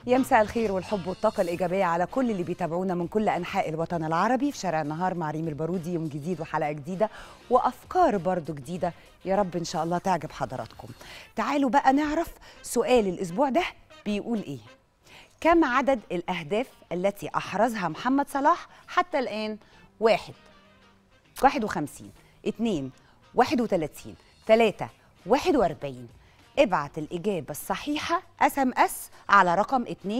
يا مساء الخير والحب والطاقة الإيجابية على كل اللي بيتابعونا من كل أنحاء الوطن العربي في شارع النهار مع ريم البارودي يوم جديد وحلقة جديدة وأفكار برضو جديدة يا رب إن شاء الله تعجب حضراتكم تعالوا بقى نعرف سؤال الأسبوع ده بيقول إيه كم عدد الأهداف التي أحرزها محمد صلاح حتى الآن واحد 51 2 31 3 41 ابعت الإجابة الصحيحة اس ام اس على رقم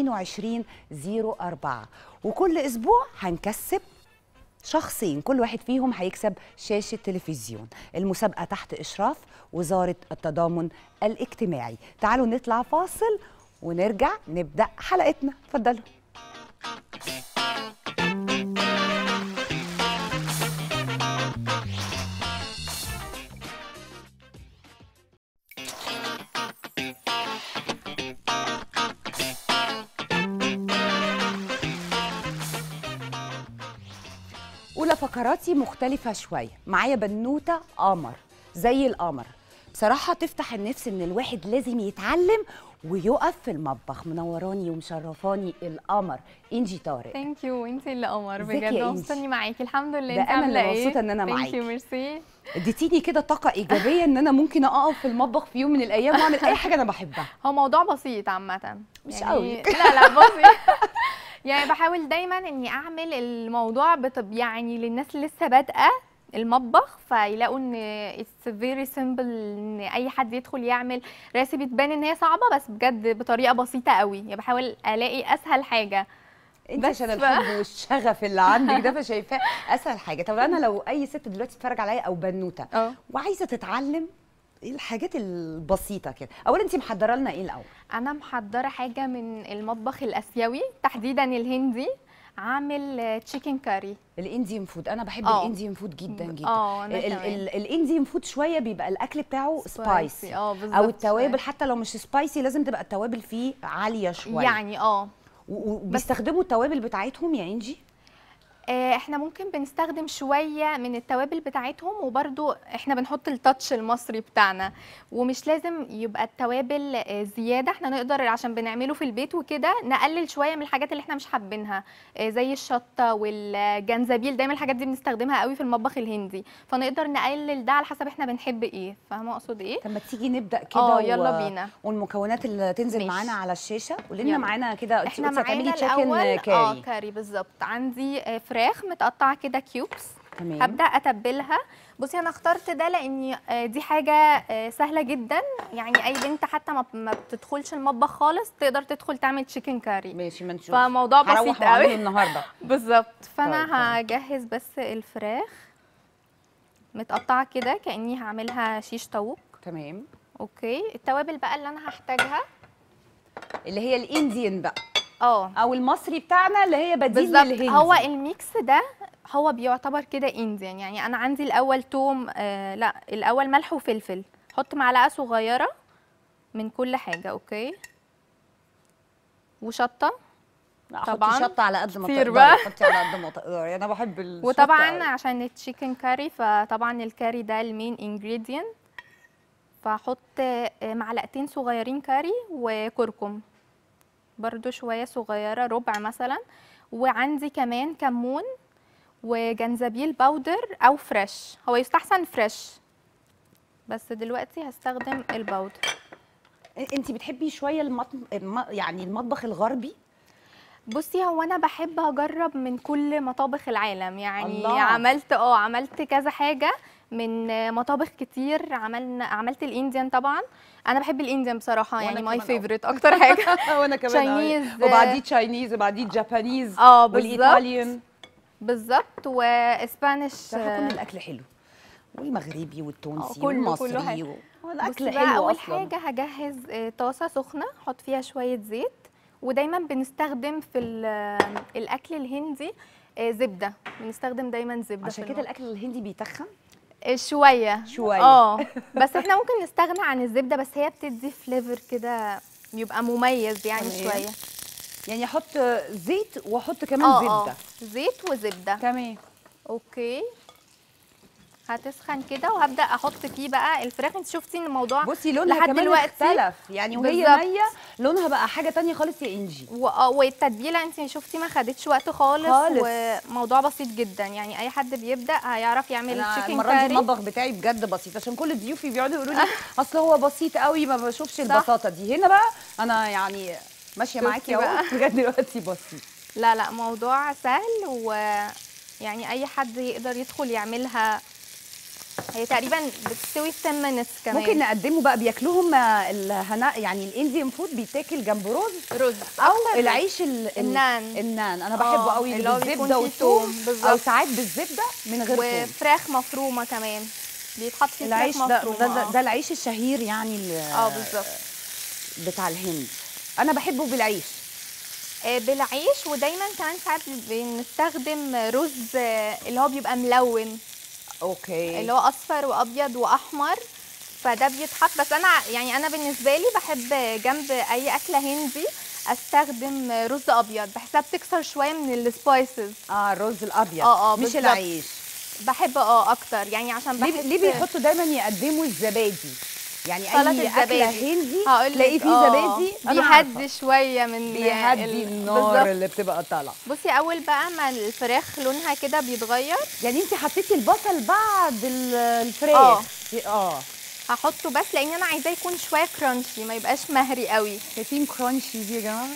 2204 وكل أسبوع هنكسب شخصين كل واحد فيهم هيكسب شاشة تلفزيون المسابقة تحت إشراف وزارة التضامن الاجتماعي تعالوا نطلع فاصل ونرجع نبدأ حلقتنا اتفضلوا أولى فقراتي مختلفة شوية معايا بنوتة قمر زي القمر بصراحة تفتح النفس إن الواحد لازم يتعلم ويقف في المطبخ منوراني ومشرفاني القمر إنجي طارق ثانك يو انت اللي قمر ازيك بجد يا مبسوطه اني معاكي الحمد لله ده انت أنا اللي عامله ايه مبسوطة إن أنا ثانك معاكي. يو ميرسي اديتيني كده طاقة إيجابية إن أنا ممكن أقف في المطبخ في يوم من الأيام وأعمل أي حاجة أنا بحبها هو موضوع بسيط عامه مش يعني قوي. لا لا بسيط يعني بحاول دايما اني اعمل الموضوع بطب يعني للناس اللي لسه بادئه المطبخ فيلاقوا ان اتس فيري سيمبل ان اي حد يدخل يعمل ريسيبي تبان ان هي صعبه بس بجد بطريقه بسيطه قوي يعني بحاول الاقي اسهل حاجه انت بس عشان بقى. الحب والشغف اللي عندك ده فشايفاه اسهل حاجه طب انا لو اي ست دلوقتي تتفرج عليا او بنوته اه وعايزه تتعلم ايه الحاجات البسيطه كده اولا انت محضره لنا ايه الاول انا محضره حاجه من المطبخ الاسيوي تحديدا الهندي عامل تشيكن كاري الانديان فود انا بحب اه. الانديان فود جدا جدا اه انا ال- كمان ال- الانديان فود شويه بيبقى الاكل بتاعه سبايسي اه بالظبط او التوابل حتى لو مش سبايسي لازم تبقى التوابل فيه عاليه شويه يعني اه و- وبيستخدموا التوابل بتاعتهم يا انجي آه، احنا ممكن بنستخدم شويه من التوابل بتاعتهم وبرده احنا بنحط التاتش المصري بتاعنا ومش لازم يبقى التوابل آه، زياده احنا نقدر عشان بنعمله في البيت وكده نقلل شويه من الحاجات اللي احنا مش حابينها آه، زي الشطه والجنزبيل دايما الحاجات دي بنستخدمها قوي في المطبخ الهندي فنقدر نقلل ده على حسب احنا بنحب ايه فاهمه اقصد ايه طب ما تيجي نبدا كده اه و- يلا بينا والمكونات اللي تنزل ماشي. معانا على الشاشه قولي لنا يلا. معانا كده انت احنا قلتي هتعملي معانا تشيكن الاول اه كاري كاري بالظبط عندي آه، فراخ متقطعه كده كيوبس تمام هبدا اتبلها بصي انا اخترت ده لاني آه، دي حاجه آه، سهله جدا يعني اي بنت حتى ما ما بتدخلش المطبخ خالص تقدر تدخل تعمل تشيكن كاري ماشي ما نشوف فموضوع هروح بسيط وأعمله قوي النهارده بالظبط طيب، فانا تمام. هجهز بس الفراخ متقطعه كده كاني هعملها شيش طاووق تمام اوكي التوابل بقى اللي انا هحتاجها اللي هي الانديان بقى اه او المصري بتاعنا اللي هي بديل بالظبط للهندي هو الميكس ده هو بيعتبر كده انديان يعني انا عندي الاول توم آه لا الاول ملح وفلفل حط معلقه صغيره من كل حاجه اوكي وشطه حطي طبعاً. شطه على قد ما كتير تقدري بقى. حطي على قد ما تقدري انا بحب الشطه وطبعا أوي. عشان التشيكن كاري فطبعا الكاري ده المين انجريدينت فاحط آه، معلقتين صغيرين كاري وكركم برضو شويه صغيره ربع مثلا وعندي كمان كمون وجنزبيل باودر او فريش هو يستحسن فريش بس دلوقتي هستخدم الباودر انت بتحبي شويه المط... الم... يعني المطبخ الغربي بصي هو انا بحب اجرب من كل مطابخ العالم يعني الله. عملت اه عملت كذا حاجه من مطابخ كتير عملنا عملت الانديان طبعا انا بحب الانديان بصراحه وأنا يعني ماي كمان أوي. فيفورت اكتر حاجه وانا كمان أوي. Chinese. وبعديه تشاينيز وبعديه جابانيز اه بالظبط والايطاليان بالظبط واسبانيش صراحه كل الاكل حلو والمغربي والتونسي آه، كله- كله والمصري حلو. و... بصي الاكل بقى حلو اول اصلا حاجه هجهز آه، طاسه سخنه احط فيها شويه زيت ودايما بنستخدم في ال- الاكل الهندي آه، زبده بنستخدم دايما زبده عشان في كده المطبخ. الاكل الهندي بيتخن آه، شويه شوية. اه بس احنا ممكن نستغنى عن الزبده بس هي بتدي فليفر كده بيبقى مميز يعني تمام. شويه يعني احط زيت واحط كمان اه زبده اه زيت وزبده تمام اوكي هتسخن كده وهبدا احط فيه بقى الفراخ انت شفتي ان الموضوع بصي لونها لحد كمان دلوقتي اختلف يعني وهي بالظبط. نيه لونها بقى حاجه تانية خالص يا انجي و- آه، والتتبيله انت شفتي ما خدتش وقت خالص, خالص. وموضوع بسيط جدا يعني اي حد بيبدا هيعرف يعمل انا تشيكن المره دي كاري المطبخ بتاعي بجد بسيط عشان كل ضيوفي بيقعدوا يقولوا لي اصل هو بسيط قوي ما بشوفش البساطه دي هنا بقى انا يعني ماشيه شفتي معاكي اهو بقى؟ بجد دلوقتي بسيط لا لا موضوع سهل ويعني اي حد يقدر يدخل يعملها هي تقريبا بتستوي في 10 minutes كمان ممكن نقدمه بقى بياكلوهم آه، الهنا يعني الانديان فود بيتاكل جنب رز رز او أكتر العيش ال- ال- النان. النان انا بحبه آه، قوي اللي هو بالزبده بيكون فيه والثوم توم، او بالظبط. ساعات بالزبده من غير ثوم وفراخ مفرومه كمان بيتحط فيه العيش فراخ ده مفرومه ده, ده, آه. ده العيش الشهير يعني ال- اه بالظبط بتاع الهند انا بحبه بالعيش آه، بالعيش ودايما كمان ساعات بنستخدم رز آه، اللي هو بيبقى ملون اوكي اللي هو اصفر وابيض واحمر فده بيتحط بس انا يعني انا بالنسبه لي بحب جنب اي اكله هندي استخدم رز ابيض بحسها بتكسر شويه من السبايسز اه الرز الابيض آه، آه، مش بالظبط. العيش بحب اه اكتر يعني عشان ليه بحس ليه بيحطوا دايما يقدموا الزبادي يعني سلطة اي اكله الزبادي. هندي هقولك تلاقيه فيه آه، زبادي أنا عارفة. بيهدي شويه من بيهدي ال- النار بالظبط. اللي بتبقى طالعه بصي اول بقى ما الفراخ لونها كده بيتغير يعني انت حطيتي البصل بعد ال- الفراخ آه. اه هحطه بس لان انا عايزاه يكون شويه كرانشي ما يبقاش مهري قوي شايفين كرانشي دي يا جماعه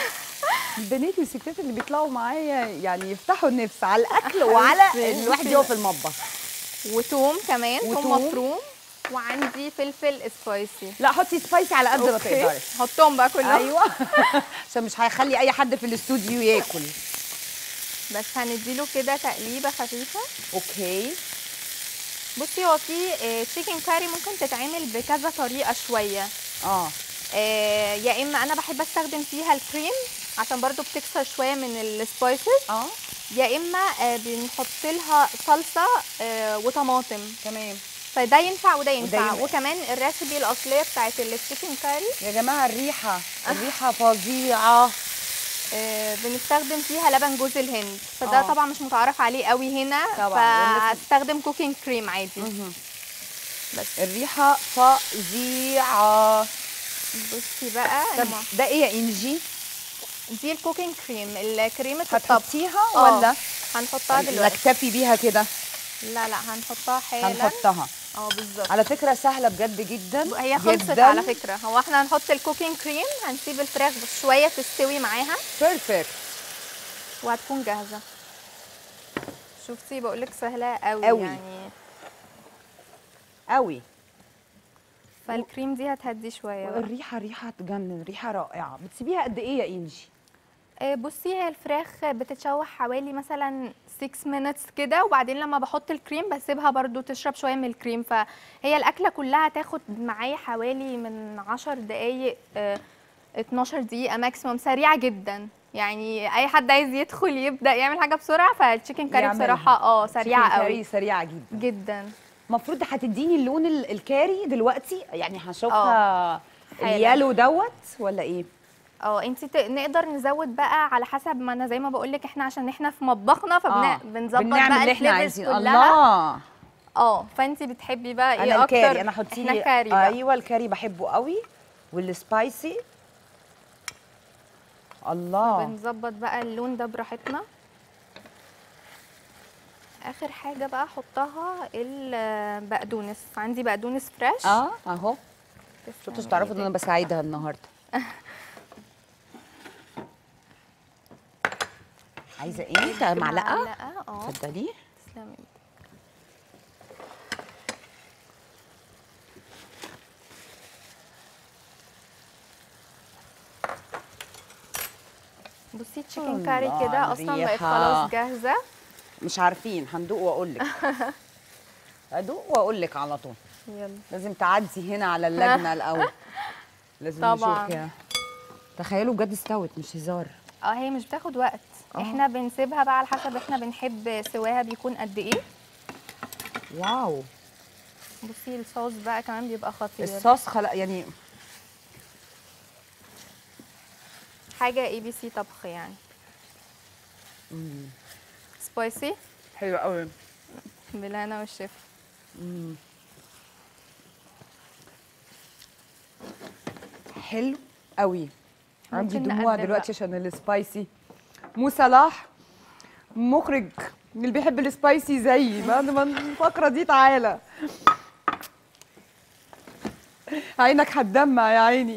البنات والستات اللي بيطلعوا معايا يعني يفتحوا النفس على الاكل وعلى بس- الواحد يقف في المطبخ وتوم كمان توم وتوم. مفروم وعندي فلفل سبايسي لا حطي سبايسي على قد ما أوكي. تقدري حطهم بقى كلهم ايوه عشان مش هيخلي اي حد في الاستوديو ياكل بس هنديله كده تقليبه خفيفه اوكي بصي هو في تشيكن كاري ممكن تتعمل بكذا طريقه شويه اه آه، يا اما انا بحب استخدم فيها الكريم عشان برضو بتكسر شويه من السبايسز اه يا اما آه، بنحط لها صلصه آه، وطماطم تمام فده ينفع وده ينفع ينفع. وكمان الريسبي الاصليه بتاعت التشيكن كاري يا جماعه الريحه الريحه فظيعه آه، بنستخدم فيها لبن جوز الهند فده آه. طبعا مش متعارف عليه قوي هنا طبعاً، والناس- فهستخدم كوكينج كريم عادي بس الريحه فظيعه بصي بقى طب الم- ده ايه يا انجي دي الكوكينج كريم الكريمه الطبخ هتحطيها آه، ولا هنحطها دلوقتي نكتفي بيها كده لا لا هنحطها حالا هنحطها اه بالظبط على فكره سهله بجد جدا هي خلصت جداً. على فكره هو احنا هنحط الكوكينج كريم هنسيب الفراخ شويه تستوي معاها بيرفكت وهتكون جاهزه شفتي بقولك سهله قوي, قوي. يعني قوي فالكريم دي هتهدي شويه بقى. الريحه ريحه تجنن ريحه رائعه بتسيبيها قد ايه يا انجي آه، بصي هي الفراخ بتتشوح حوالي مثلا 6 minutes كده وبعدين لما بحط الكريم بسيبها برضو تشرب شويه من الكريم فهي الاكله كلها تاخد معايا حوالي من 10 دقايق آه، 12 دقيقه ماكسيموم سريعه جدا يعني اي حد عايز يدخل يبدا يعمل حاجه بسرعه فالتشيكن كاري يعملها. بصراحه اه سريعه Chicken قوي curry سريعه جدا جدا المفروض هتديني اللون ال- الكاري دلوقتي يعني هشوفها حالا. اليالو دوت ولا ايه اه انت ت... نقدر نزود بقى على حسب ما انا زي ما بقول لك احنا عشان احنا في مطبخنا فبنظبط بنعمل بقى اللي احنا الفليفرز عايزين كلها الله اه فانت بتحبي بقى ايه انا اكتر الكاري انا حطيه احنا كاري بقى. ايوه الكاري بحبه قوي والسبايسي الله بنظبط بقى اللون ده براحتنا اخر حاجه بقى احطها البقدونس عندي بقدونس فريش اه اهو تسلمي شفتوا تعرفوا ان انا إيدك. بساعدها النهارده عايزه ايه تا- معلقه معلقه اه اتفضلي تسلمي إيدك. بصي تشيكن كاري الله كده اصلا بقت الريحة. خلاص جاهزه مش عارفين هندوق واقول لك هدوق واقول لك على طول يلا لازم تعدي هنا على اللجنه الاول لازم طبعاً. نشوف يا تخيلوا بجد استوت مش هزار اه هي مش بتاخد وقت آه. احنا بنسيبها بقى على حسب احنا بنحب سواها بيكون قد ايه واو بصي الصوص بقى كمان بيبقى خطير الصوص خلق يعني حاجه اي بي سي طبخ يعني سبايسي حلو قوي بالهنا والشفا حلو قوي عندي ممكن دموع نقدم دلوقتي عشان السبايسي مو صلاح مخرج اللي بيحب السبايسي زيي بعد ما الفقره دي تعالى عينك هتدمع يا عيني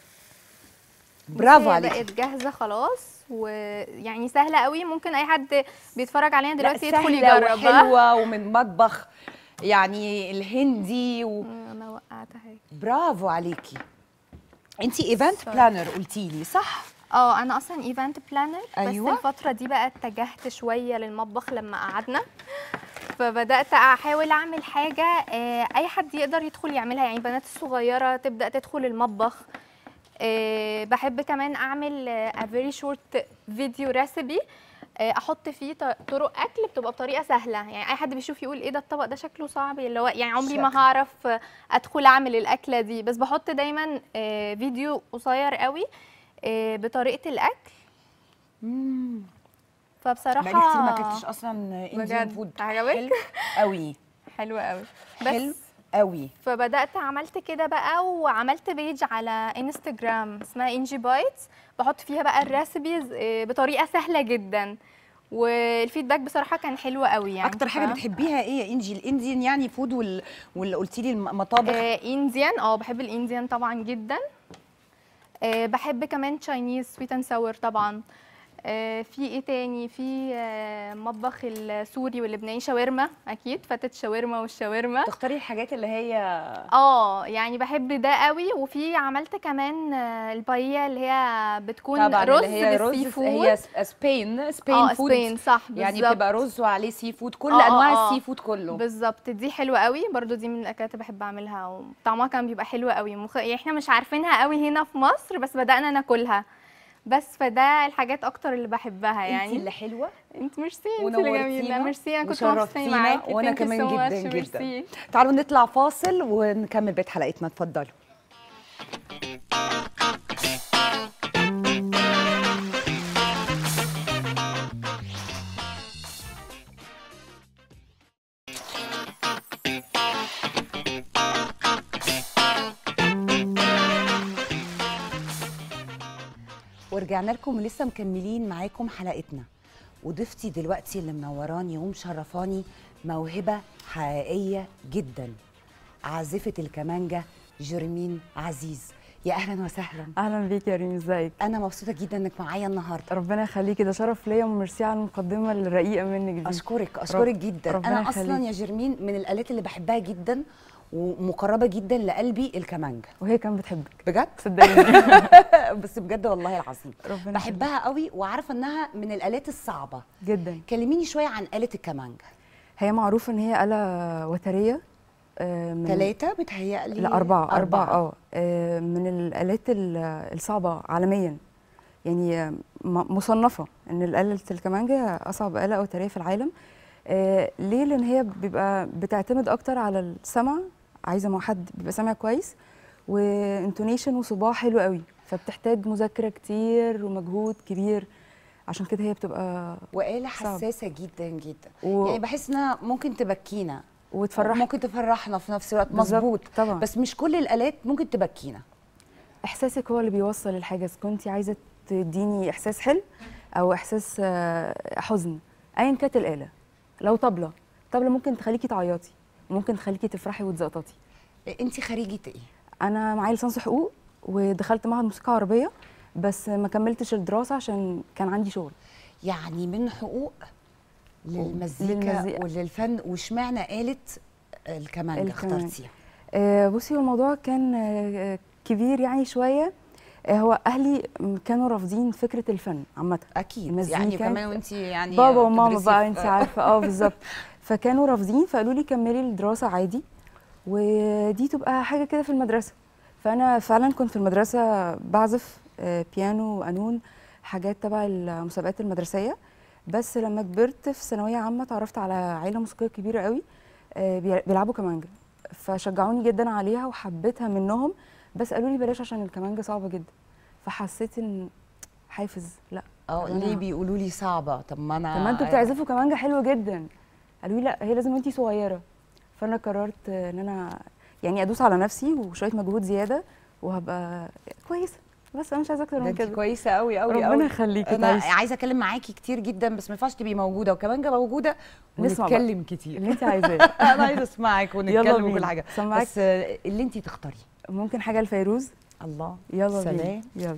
برافو هي عليك بقت جاهزه خلاص ويعني سهله قوي ممكن اي حد بيتفرج علينا دلوقتي يدخل يجرب وحلوه ومن مطبخ يعني الهندي و... انا وقعتها هي برافو عليكي انت ايفنت Sorry. بلانر قلتي لي صح اه انا اصلا ايفنت بلانر أيوة. بس الفتره دي بقى اتجهت شويه للمطبخ لما قعدنا فبدات احاول اعمل حاجه آه، اي حد يقدر يدخل يعملها يعني البنات الصغيره تبدا تدخل المطبخ آه، بحب كمان اعمل ا فيري شورت فيديو ريسيبي احط فيه ط- طرق اكل بتبقى بطريقه سهله يعني اي حد بيشوف يقول ايه ده الطبق ده شكله صعب اللي هو يعني عمري ما شكله. هعرف آه، ادخل اعمل الاكله دي بس بحط دايما آه، فيديو قصير قوي آه، بطريقه الاكل مم. فبصراحه بقالي كتير ما اكلتش اصلا انديان بجد فود عجبك؟ حلو قوي حلوه قوي حلو بس قوي فبدات عملت كده بقى وعملت بيج على انستجرام اسمها انجي بايتس بحط فيها بقى الريسبيز آه، بطريقه سهله جدا والفيدباك بصراحه كان حلو قوي يعني اكتر حاجه ف- بتحبيها ايه يا انجي الانديان يعني فود وال... واللي قلتي لي المطابخ آه انديان اه بحب الانديان طبعا جدا آه بحب كمان تشاينيز سويت اند ساور طبعا آه في ايه تاني في آه مطبخ السوري واللبناني شاورما اكيد فتت شاورما والشاورما تختاري الحاجات اللي هي اه يعني بحب ده قوي وفي عملت كمان آه، الباييه اللي هي بتكون طبعا رز اللي هي رز بالسي فود هي س- سبين سبين اه فود سبين صح يعني بالظبط. بتبقى رز وعليه سي فود كل آه، آه، انواع آه. السي فود كله بالظبط دي حلوه قوي برضو دي من الاكلات اللي بحب اعملها وطعمها كان بيبقى حلو قوي مخ... يعني احنا مش عارفينها قوي هنا في مصر بس بدأنا ناكلها بس فده الحاجات اكتر اللي بحبها انت يعني اللي حلوه انت ميرسي انت اللي جميله ونورتينا ميرسي انا كنت مبسوطه وشرفتينا معاكي وانا Thank you كمان so much. جدا جدا ميرسي. تعالوا نطلع فاصل ونكمل بيت حلقتنا اتفضلوا ورجعنا لكم ولسه مكملين معاكم حلقتنا وضيفتي دلوقتي اللي منوراني ومشرفاني موهبة حقيقية جدا عازفة الكمانجة جرمين عزيز يا أهلا وسهلا اهلا بيك يا ريم ازيك أنا مبسوطة جدا إنك معايا النهاردة ربنا يخليكي ده شرف ليا وميرسي على المقدمه الرقيقه منك دي أشكرك أشكرك جدا ربنا أنا أصلا يخليك. يا جرمين من الآلات اللي بحبها جدا ومقربة جدا لقلبي الكمانجة وهي كمان بتحبك بجد صدقيني بس بجد والله العظيم ربنا بحبها قوي وعارفة إنها من الآلات الصعبة يخليك. جدا كلميني شوية عن آلة الكمانجة هي معروفه ان هي آلة وتريه آه، من ثلاثة بتهيألي لا أربعة أربعة اه آه، من الآلات ال- الصعبة عالميا يعني آه، م- مصنفة إن الآلة الكمانجة أصعب آلة أوتارية في العالم آه، ليه؟ لأن هي بيبقى بتعتمد أكتر على السمع عايزة مع حد بيبقى سامع كويس وانتونيشن وصباع حلو قوي فبتحتاج مذاكرة كتير ومجهود كبير عشان كده هي بتبقى وآلة صعب. حساسة جدا جدا و... يعني بحس انها ممكن تبكينا وتفرح ممكن تفرحنا في نفس الوقت بالظبط، مظبوط طبعا بس مش كل الآلات ممكن تبكينا احساسك هو اللي بيوصل الحاجه اذا كنت عايزه تديني احساس حلو او احساس آه، حزن ايا كانت الاله لو طبله طبله ممكن تخليكي تعيطي ممكن تخليكي تفرحي وتزقططي انت خريجة ايه انا معايا لسانس حقوق ودخلت معهد موسيقى عربيه بس ما كملتش الدراسه عشان كان عندي شغل يعني من حقوق للمزيكا للمزيكا. وللفن واشمعنى آلة الكمانجة الكمانجة. اخترتيها آه، بصي هو الموضوع كان آه، كبير يعني شويه آه، هو اهلي م- كانوا رافضين فكره الفن عامه اكيد المزيكا. يعني كمان وانت يعني بابا وماما بتدرسي بقى في- انت عارفه اه بالظبط فكانوا رافضين فقالوا لي كملي الدراسه عادي ودي تبقى حاجه كده في المدرسه فانا فعلا كنت في المدرسه بعزف آه، بيانو وقانون حاجات تبع المسابقات المدرسيه بس لما كبرت في ثانويه عامه اتعرفت على عيله موسيقيه كبيره قوي آه، بي- بيلعبوا كمانجا فشجعوني جدا عليها وحبيتها منهم بس قالوا لي بلاش عشان الكمانجا صعبه جدا فحسيت ان حافز لا اه طب ليه أنا- بيقولوا لي صعبة طب ما انا طب ما انتوا بتعزفوا كمانجا حلو جدا قالوا لي لا هي لازم وانتي صغيره فانا قررت ان انا يعني ادوس على نفسي وشويه مجهود زياده وهبقى كويسه بس انا مش عايزه اكتر ده من انت كده كويسه قوي قوي ربنا قوي يخليكي انا تعيشي عايزه اتكلم معاكي كتير جدا بس ما ينفعش تبقي موجوده وكمان جا موجوده نسمع بقى. ونتكلم كتير اللي انت عايزاه انا عايزه اسمعك يلا ونتكلم بينا. وكل حاجه سمعك بس آه، اللي انت تختاريه ممكن حاجه لفيروز الله يلا سلام. بينا يلا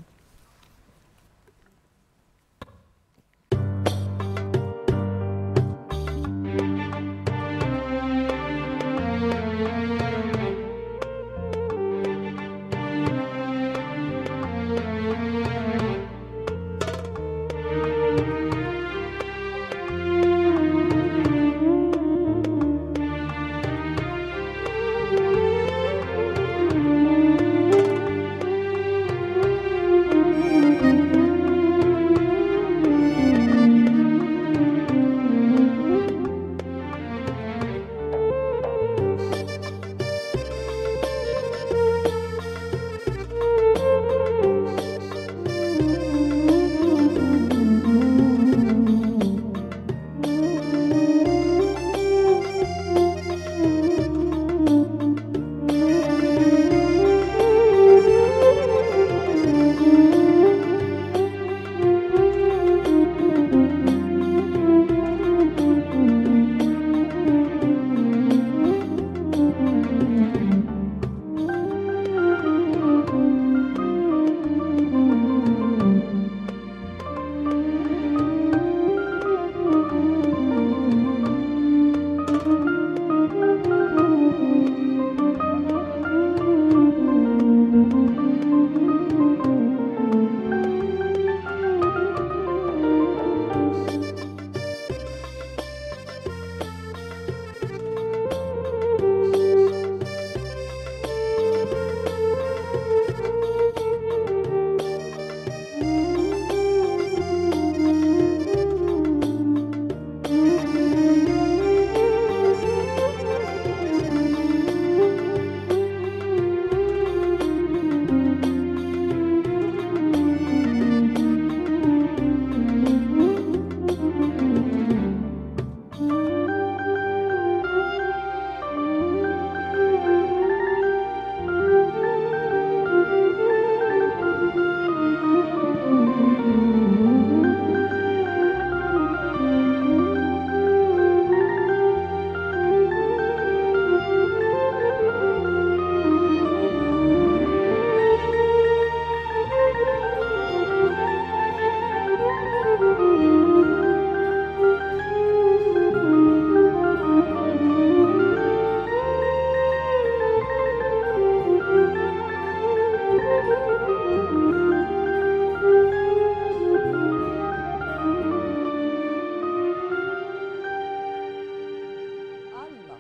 الله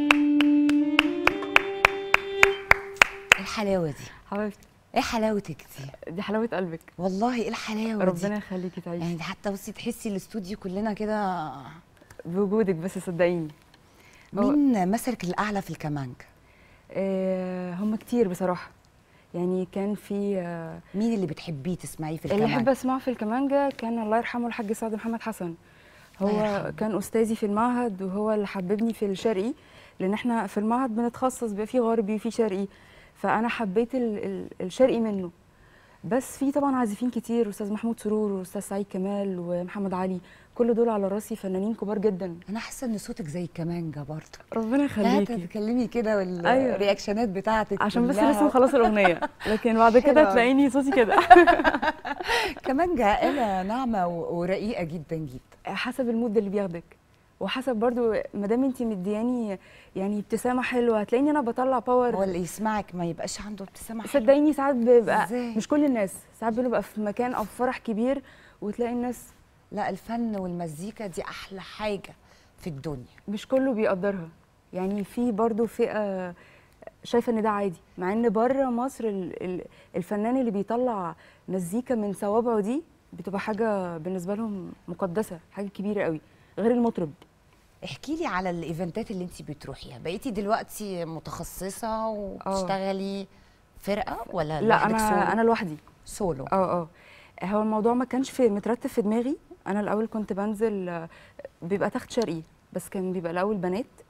ايه الحلاوه دي حبيبتي ايه حلاوتك دي دي حلاوه قلبك والله ايه الحلاوه دي ربنا يخليكي تعيشي يعني حتى بصي تحسي الاستوديو كلنا كده بوجودك بس صدقيني هو- مين مثلك الاعلى في الكمانج آه هم كتير بصراحه يعني كان في آه مين اللي بتحبيه تسمعيه في اللي الكمانج احب اسمعه في الكمانجا كان الله يرحمه الحاج سعد محمد حسن الله هو يرحمه. كان استاذي في المعهد وهو اللي حببني في الشرقي لان احنا في المعهد بنتخصص بيبقى في غربي وفي شرقي فانا حبيت ال ال الشرقي منه بس في طبعا عازفين كتير استاذ محمود سرور واستاذ سعيد كمال ومحمد علي كل دول على راسي فنانين كبار جدا انا حاسه ان صوتك زي الكمانجه برضه ربنا لا يخليكي تتكلمي كده أيوة. والرياكشنات بتاعتك عشان بس كلها. لسه مخلصه الاغنيه لكن بعد حلوة كده أوي. تلاقيني صوتي كده كمانجه آلة ناعمه و- ورقيقه جدا جدا حسب المود اللي بياخدك وحسب برضو ما دام انت مدياني يعني ابتسامه حلوه هتلاقيني انا بطلع هو باور اللي يسمعك ما يبقاش عنده ابتسامه حلوة. صدقيني ساعات بيبقى إزاي؟ مش كل الناس ساعات بنبقى في مكان او في فرح كبير وتلاقي الناس لا الفن والمزيكا دي احلى حاجه في الدنيا مش كله بيقدرها يعني في برضو فئه شايفه ان ده عادي مع ان بره مصر ال- ال- الفنان اللي بيطلع مزيكا من صوابعه دي بتبقى حاجه بالنسبه لهم مقدسه حاجه كبيره قوي غير المطرب احكي لي على الايفنتات اللي انت بتروحيها بقيتي دلوقتي متخصصه وبتشتغلي فرقه ولا لا لوحدك انا سولو؟ انا لوحدي سولو اه اه هو الموضوع ما كانش في مترتب في دماغي انا الاول كنت بنزل آه، بيبقى تخت شرقي بس كان بيبقى الاول بنات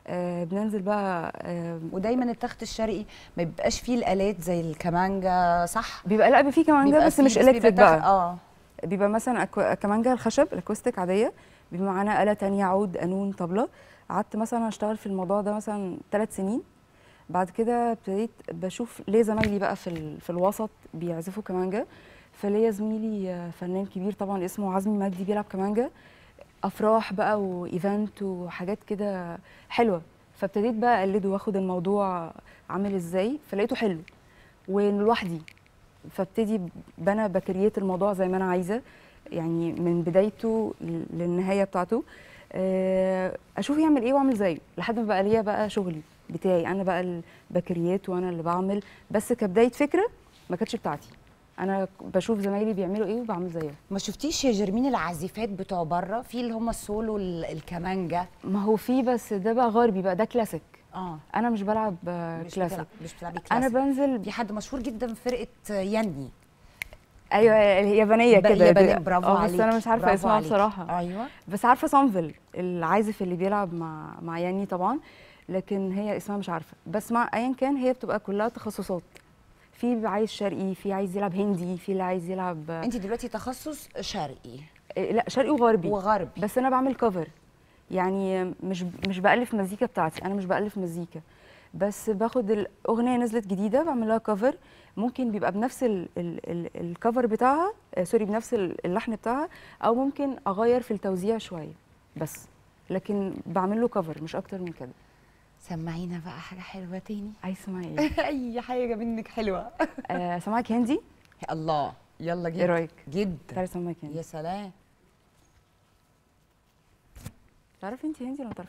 آه بننزل بقى آه ودايما التخت الشرقي ما بيبقاش فيه الالات زي الكمانجا صح بيبقى لا فيه كمانجا بيبقى بس فيه- مش بيبقى الكتريك تخت- بقى اه بيبقى مثلا أكو... كمانجا الخشب الاكوستيك عاديه بيبقى معانا آلة تانية عود قانون طبلة قعدت مثلا اشتغل في الموضوع ده مثلا ثلاث سنين بعد كده ابتديت بشوف ليه زمايلي بقى في ال... في الوسط بيعزفوا كمانجا فليا زميلي آه، فنان كبير طبعا اسمه عزمي مجدي بيلعب كمانجا افراح بقى وايفنت وحاجات كده حلوه فابتديت بقى اقلده واخد الموضوع عامل ازاي فلقيته حلو ولوحدي فابتدي بنا بكريات الموضوع زي ما انا عايزه يعني من بدايته ل- للنهايه بتاعته آه، اشوف يعمل ايه واعمل زيه لحد ما بقى ليا بقى شغلي بتاعي انا بقى البكريات وانا اللي بعمل بس كبدايه فكره ما كانتش بتاعتي انا بشوف زمايلي بيعملوا ايه وبعمل زيهم ما شفتيش يا جرمين العازفات بتوع بره في اللي هم السولو ال- الكمانجا ما هو في بس ده بقى غربي بقى ده كلاسيك اه انا مش بلعب آه، مش كلاسيك بتلعب مش بتلعبي انا كلاسيك بنزل في حد مشهور جدا في فرقه ياني ايوه اليابانيه ب- كده يابانية، دي- برافو آه، بس عليكي انا مش عارفه برافو اسمها عليكي. بصراحه ايوه بس عارفه سانفيل العازف اللي بيلعب مع مع ياني طبعا لكن هي اسمها مش عارفه بس مع ايا كان هي بتبقى كلها تخصصات في اللي عايز شرقي في عايز يلعب هندي في اللي عايز يلعب آه، انت دلوقتي تخصص شرقي لا شرقي وغربي وغربي بس انا بعمل كفر يعني مش مش بالف مزيكا بتاعتي انا مش بالف مزيكا بس باخد الاغنيه نزلت جديده بعمل لها كفر ممكن بيبقى بنفس ال- ال- ال- الكفر بتاعها آه، سوري بنفس ال- اللحن بتاعها او ممكن اغير في التوزيع شويه بس لكن بعمل له كفر مش اكتر من كده سمعينا بقى حاجه حلوه تاني عايز تسمعي ايه اي حاجه منك حلوه آه، سامعك هندي الله يلا جدا ايه رايك جدا تعالي سامعك هندي يا سلام تعرفي انت هندي ولا ما تعرفيش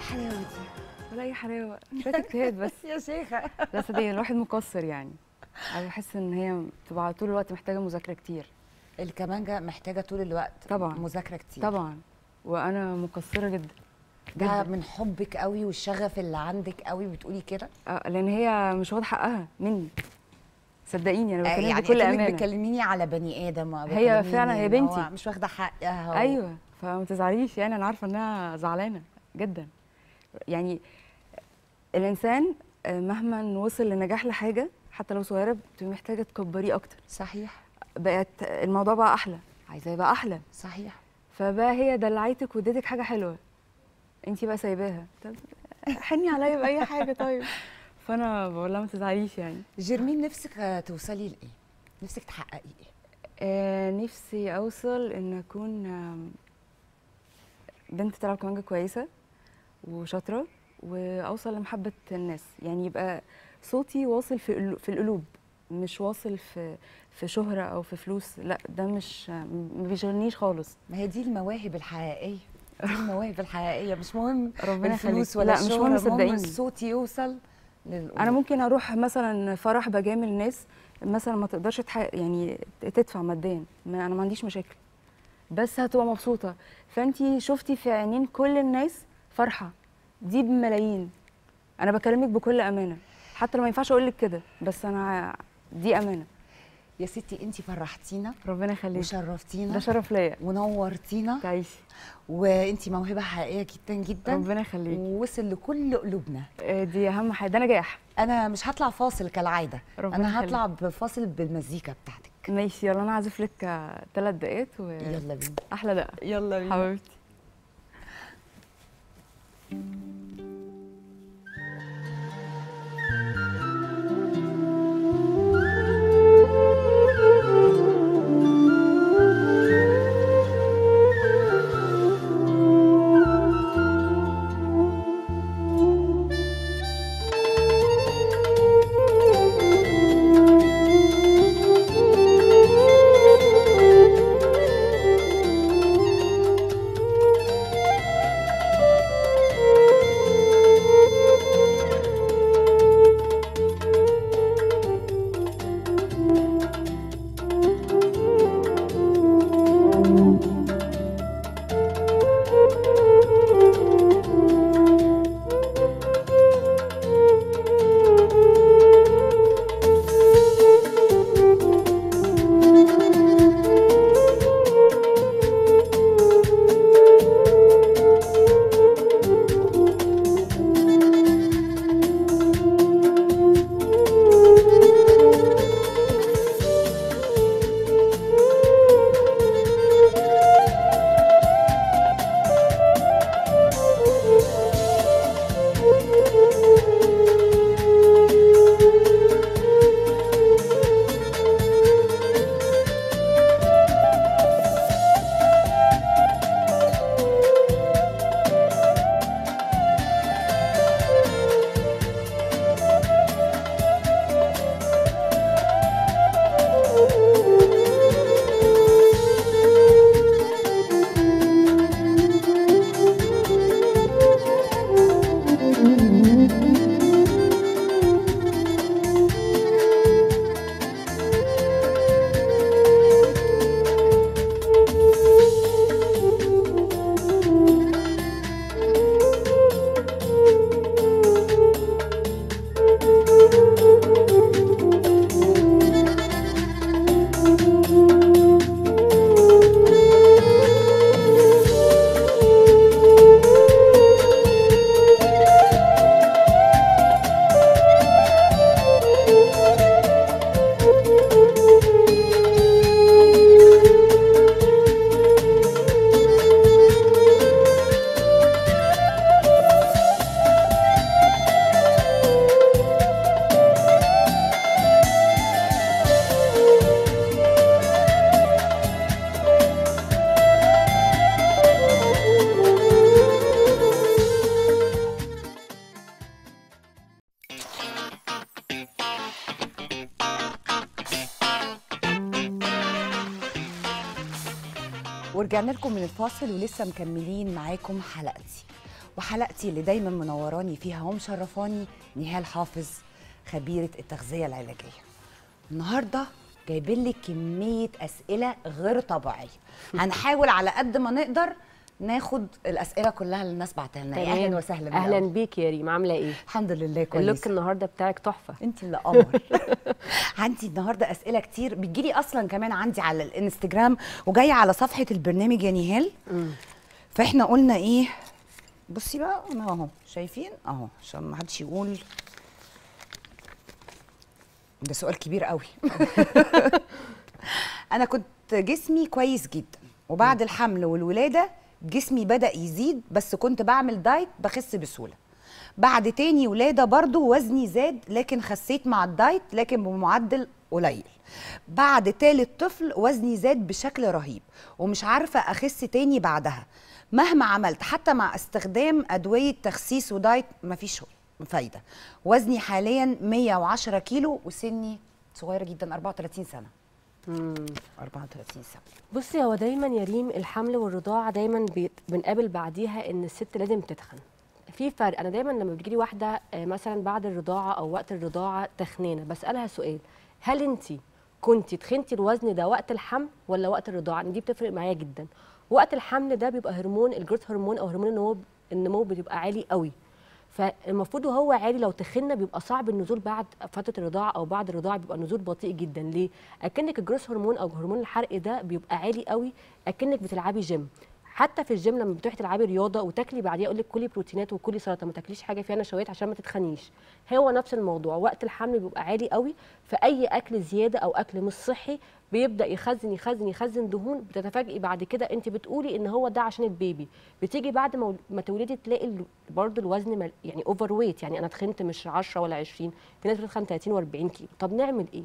الحلاوه دي ولا اي حلاوه شويه اجتهاد بس يا شيخه لا صدقني الواحد مقصر يعني انا بحس ان هي بتبقى طول الوقت محتاجه مذاكره كتير الكمانجه محتاجه طول الوقت طبعاً. مذاكره كتير طبعا وانا مقصره جدا ده جدا من حبك قوي والشغف اللي عندك قوي بتقولي كده آه، لان هي مش واخده حقها مني صدقيني انا آه، بتكلم يعني بكل كأنك امانه بتكلميني على بني ادم هي بتكلميني فعلاً هي إن هو بنتي. مش واخده حقها و- ايوه فما تزعليش يعني انا عارفه انها زعلانه جدا يعني الانسان آه، مهما وصل لنجاح لحاجه حتى لو صغيره بتبقي محتاجه تكبريه اكتر صحيح بقت الموضوع بقى احلى عايزاه يبقى احلى صحيح فبقى هي دلعتك واديتك حاجه حلوه انت بقى سايباها طب حني عليا باي حاجه طيب فانا بقول لها ما تزعليش يعني جيرمين نفسك آه، توصلي لايه نفسك تحققي ايه آه نفسي اوصل ان اكون آم، بنت تلعب كمانجة كويسه وشاطره واوصل لمحبه الناس يعني يبقى صوتي واصل في قلو- في القلوب مش واصل في في شهره او في فلوس لا ده مش ما بيشغلنيش خالص ما هي دي المواهب الحقيقيه دي المواهب الحقيقيه مش مهم ربنا الفلوس يخليك. ولا لا مش الشهرة، مهم المهم صدقيني الصوت يوصل للقلوب انا ممكن اروح مثلا فرح بجامل ناس مثلا ما تقدرش تح... يعني تدفع ماديا ما انا ما عنديش مشاكل بس هتبقى مبسوطه فانت شفتي في عينين كل الناس فرحه دي بملايين انا بكلمك بكل امانه حتى لو ما ينفعش اقول لك كده بس انا دي امانه يا ستي انت فرحتينا ربنا يخليك وشرفتينا ده شرف ليا ونورتينا تعيشي وانت موهبه حقيقيه جدا جدا ربنا يخليك ووصل لكل قلوبنا آه، دي اهم حاجه ده نجاح انا مش هطلع فاصل كالعاده ربنا انا يخليك. هطلع بفاصل بالمزيكا بتاعتك ماشي يلا انا عازف لك ثلاث دقات يلا بينا واحلى دقه يلا حبيبتي ورجعنا لكم من الفاصل ولسه مكملين معاكم حلقتي وحلقتي اللي دايما منوراني فيها ومشرفاني نهال حافظ خبيره التغذيه العلاجيه النهارده جايبين لك كميه اسئله غير طبيعيه هنحاول على قد ما نقدر ناخد الاسئله كلها اللي الناس بعتها لنا تمام. اهلا وسهلا من اهلا الأول. بيك يا ريم عامله ايه الحمد لله اللوك كويس النهارده بتاعك تحفه انت اللي قمر عندي النهارده اسئله كتير بتجيلي اصلا كمان عندي على الانستجرام وجايه على صفحه البرنامج يا نهال فاحنا قلنا ايه بصي بقى انا اهو شايفين اهو عشان ما حدش يقول ده سؤال كبير قوي انا كنت جسمي كويس جدا وبعد الحمل والولاده جسمي بدا يزيد بس كنت بعمل دايت بخس بسهوله بعد تاني ولاده برضو وزني زاد لكن خسيت مع الدايت لكن بمعدل قليل بعد تالت طفل وزني زاد بشكل رهيب ومش عارفه اخس تاني بعدها مهما عملت حتى مع استخدام ادويه تخسيس ودايت مفيش فايده وزني حاليا 110 كيلو وسني صغيره جدا 34 سنه 34 سنه بصي هو دايما يا ريم الحمل والرضاعه دايما بيت- بنقابل بعديها ان الست لازم تتخن في فرق انا دايما لما بتجيلي واحده آه، مثلا بعد الرضاعه او وقت الرضاعه تخنانه بسالها سؤال هل انت كنتي تخنتي الوزن ده وقت الحمل ولا وقت الرضاعه إن دي بتفرق معايا جدا وقت الحمل ده بيبقى هرمون الجروث هرمون او هرمون النمو النمو بتبقى عالي قوي فالمفروض وهو عالي لو تخنا بيبقى صعب النزول بعد فتره الرضاعه او بعد الرضاعه بيبقى نزول بطيء جدا ليه اكنك الجروث هرمون او هرمون الحرق ده بيبقى عالي قوي اكنك بتلعبي جيم حتى في الجيم لما بتروحي تلعبي رياضه وتاكلي بعديها يقول لك كلي بروتينات وكلي سلطه ما تاكليش حاجه فيها نشويات عشان ما تتخنيش هو نفس الموضوع وقت الحمل بيبقى عالي قوي فاي اكل زياده او اكل مش صحي بيبدا يخزن يخزن يخزن دهون بتتفاجئي بعد كده انت بتقولي ان هو ده عشان البيبي بتيجي بعد ما ما تولدي تلاقي ال- برضه الوزن مل- يعني اوفر ويت يعني انا تخنت مش 10 ولا 20 في ناس بتتخن 30 و40 كيلو طب نعمل ايه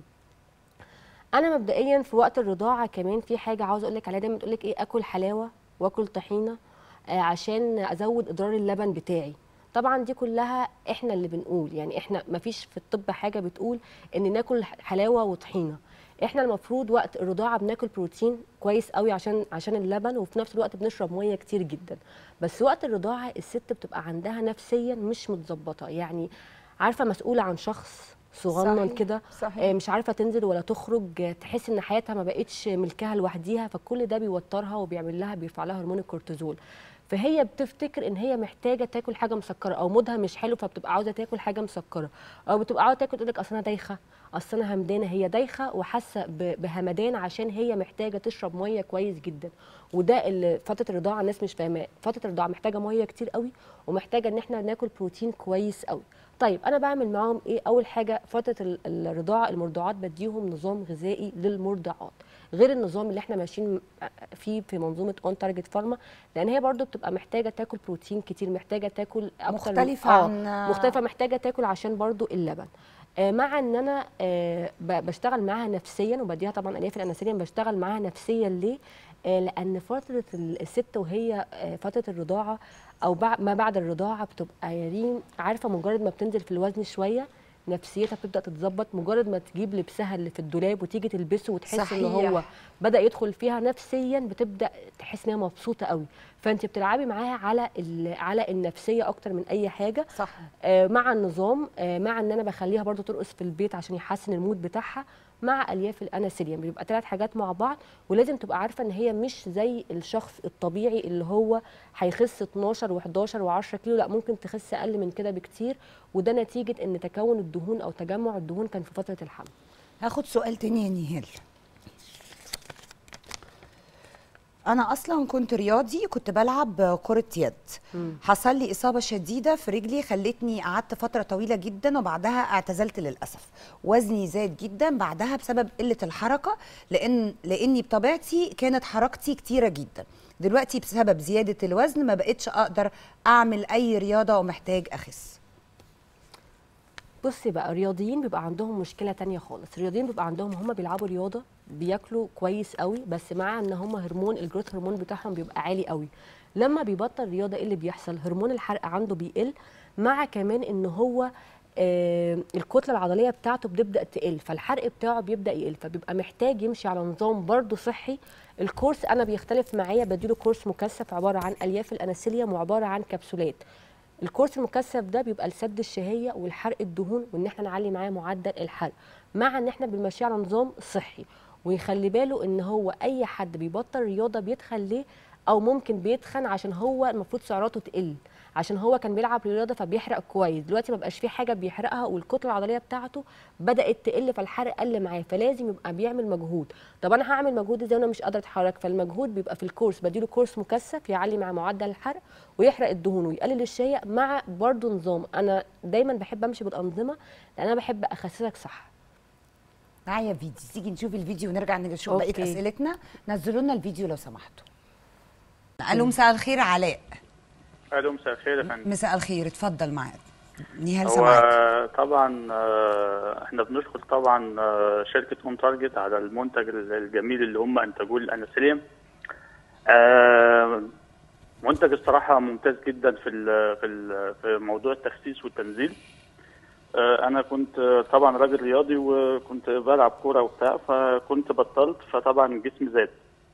انا مبدئيا في وقت الرضاعه كمان في حاجه عاوزه اقول لك عليها دايما تقول لك ايه اكل حلاوه واكل طحينه آه عشان ازود اضرار اللبن بتاعي طبعا دي كلها احنا اللي بنقول يعني احنا ما فيش في الطب حاجه بتقول ان ناكل حلاوه وطحينه احنا المفروض وقت الرضاعه بناكل بروتين كويس قوي عشان عشان اللبن وفي نفس الوقت بنشرب ميه كتير جدا بس وقت الرضاعه الست بتبقى عندها نفسيا مش متظبطه يعني عارفه مسؤوله عن شخص صغنن صحيح، كده صحيح. آه، مش عارفه تنزل ولا تخرج آه، تحس ان حياتها ما بقتش ملكها لوحديها فكل ده بيوترها وبيعمل لها بيرفع لها هرمون الكورتيزول فهي بتفتكر ان هي محتاجه تاكل حاجه مسكره او مودها مش حلو فبتبقى عاوزه تاكل حاجه مسكره او بتبقى عاوزه تاكل تقول لك اصل انا دايخه اصل انا همدانه هي دايخه وحاسه ب- بهمدان عشان هي محتاجه تشرب ميه كويس جدا وده اللي فتره الرضاعه الناس مش فاهماه فتره الرضاعه محتاجه ميه كتير قوي ومحتاجه ان احنا ناكل بروتين كويس قوي طيب انا بعمل معاهم ايه اول حاجه فتره ال- الرضاعه المرضعات بديهم نظام غذائي للمرضعات غير النظام اللي احنا ماشيين فيه في منظومه اون تارجت فارما لان هي برضو بتبقى محتاجه تاكل بروتين كتير محتاجه تاكل اكتر مختلفة آه، عن- مختلفه محتاجه تاكل عشان برضو اللبن آه، مع ان انا آه، ب- بشتغل معاها نفسيا وبديها طبعا الياف الانسولين بشتغل معاها نفسيا ليه آه، لان فتره ال- الست وهي آه، فتره الرضاعه او بع- ما بعد الرضاعه بتبقى يا ريم عارفه مجرد ما بتنزل في الوزن شويه نفسيتها بتبدا تتظبط مجرد ما تجيب لبسها اللي في الدولاب وتيجي تلبسه وتحس ان صحيح. هو بدا يدخل فيها نفسيا بتبدا تحس ان هي مبسوطه قوي فانت بتلعبي معاها على ال- على النفسيه اكتر من اي حاجه صح آه، مع النظام آه، مع ان انا بخليها برضو ترقص في البيت عشان يحسن المود بتاعها مع الياف الانسولين بيبقى ثلاث حاجات مع بعض ولازم تبقى عارفه ان هي مش زي الشخص الطبيعي اللي هو هيخس 12 و11 و10 كيلو لا ممكن تخس اقل من كده بكتير وده نتيجه ان تكون الدهون او تجمع الدهون كان في فتره الحمل هاخد سؤال تاني يا نهال انا اصلا كنت رياضي كنت بلعب كرة يد حصل لي اصابة شديدة في رجلي خلتني قعدت فترة طويلة جدا وبعدها اعتزلت للاسف وزني زاد جدا بعدها بسبب قلة الحركة لان لاني بطبيعتي كانت حركتي كتيرة جدا دلوقتي بسبب زيادة الوزن ما بقتش اقدر اعمل اي رياضة ومحتاج اخس بصي بقى الرياضيين بيبقى عندهم مشكله تانية خالص الرياضيين بيبقى عندهم هم بيلعبوا رياضه بياكلوا كويس قوي بس مع ان هم هرمون الجروث هرمون بتاعهم بيبقى عالي قوي لما بيبطل رياضه ايه اللي بيحصل هرمون الحرق عنده بيقل مع كمان ان هو آه الكتله العضليه بتاعته بتبدا تقل فالحرق بتاعه بيبدا يقل فبيبقى محتاج يمشي على نظام برضه صحي الكورس انا بيختلف معايا بديله كورس مكثف عباره عن الياف الانسيليوم وعباره عن كبسولات الكورس المكثف ده بيبقى لسد الشهيه والحرق الدهون وان احنا نعلي معاه معدل الحرق مع ان احنا بنمشيه على نظام صحي ويخلي باله ان هو اي حد بيبطل رياضه بيتخن ليه او ممكن بيتخن عشان هو المفروض سعراته تقل عشان هو كان بيلعب رياضه فبيحرق كويس دلوقتي ما بقاش فيه حاجه بيحرقها والكتله العضليه بتاعته بدات تقل فالحرق قل معاه فلازم يبقى بيعمل مجهود طب انا هعمل مجهود ازاي وانا مش قادره اتحرك فالمجهود بيبقى في الكورس بديله كورس مكثف يعلي مع معدل الحرق ويحرق الدهون ويقلل الشهيه مع برضه نظام انا دايما بحب امشي بالانظمه لان انا بحب اخسسك صح معايا فيديو تيجي نشوف الفيديو ونرجع نشوف بقيه أوكي. اسئلتنا نزلوا لنا الفيديو لو سمحتوا الو مساء الخير علاء الو مساء الخير يا فندم مساء الخير اتفضل معاك نهال هو سمعك طبعا آه، احنا بنشكر طبعا آه، شركه هوم تارجت على المنتج الجميل اللي هم انتجوه الانسولين آه، منتج الصراحه ممتاز جدا في ال في ال في موضوع التخسيس والتنزيل آه، انا كنت آه، طبعا راجل رياضي وكنت بلعب كوره وبتاع فكنت بطلت فطبعا جسمي زاد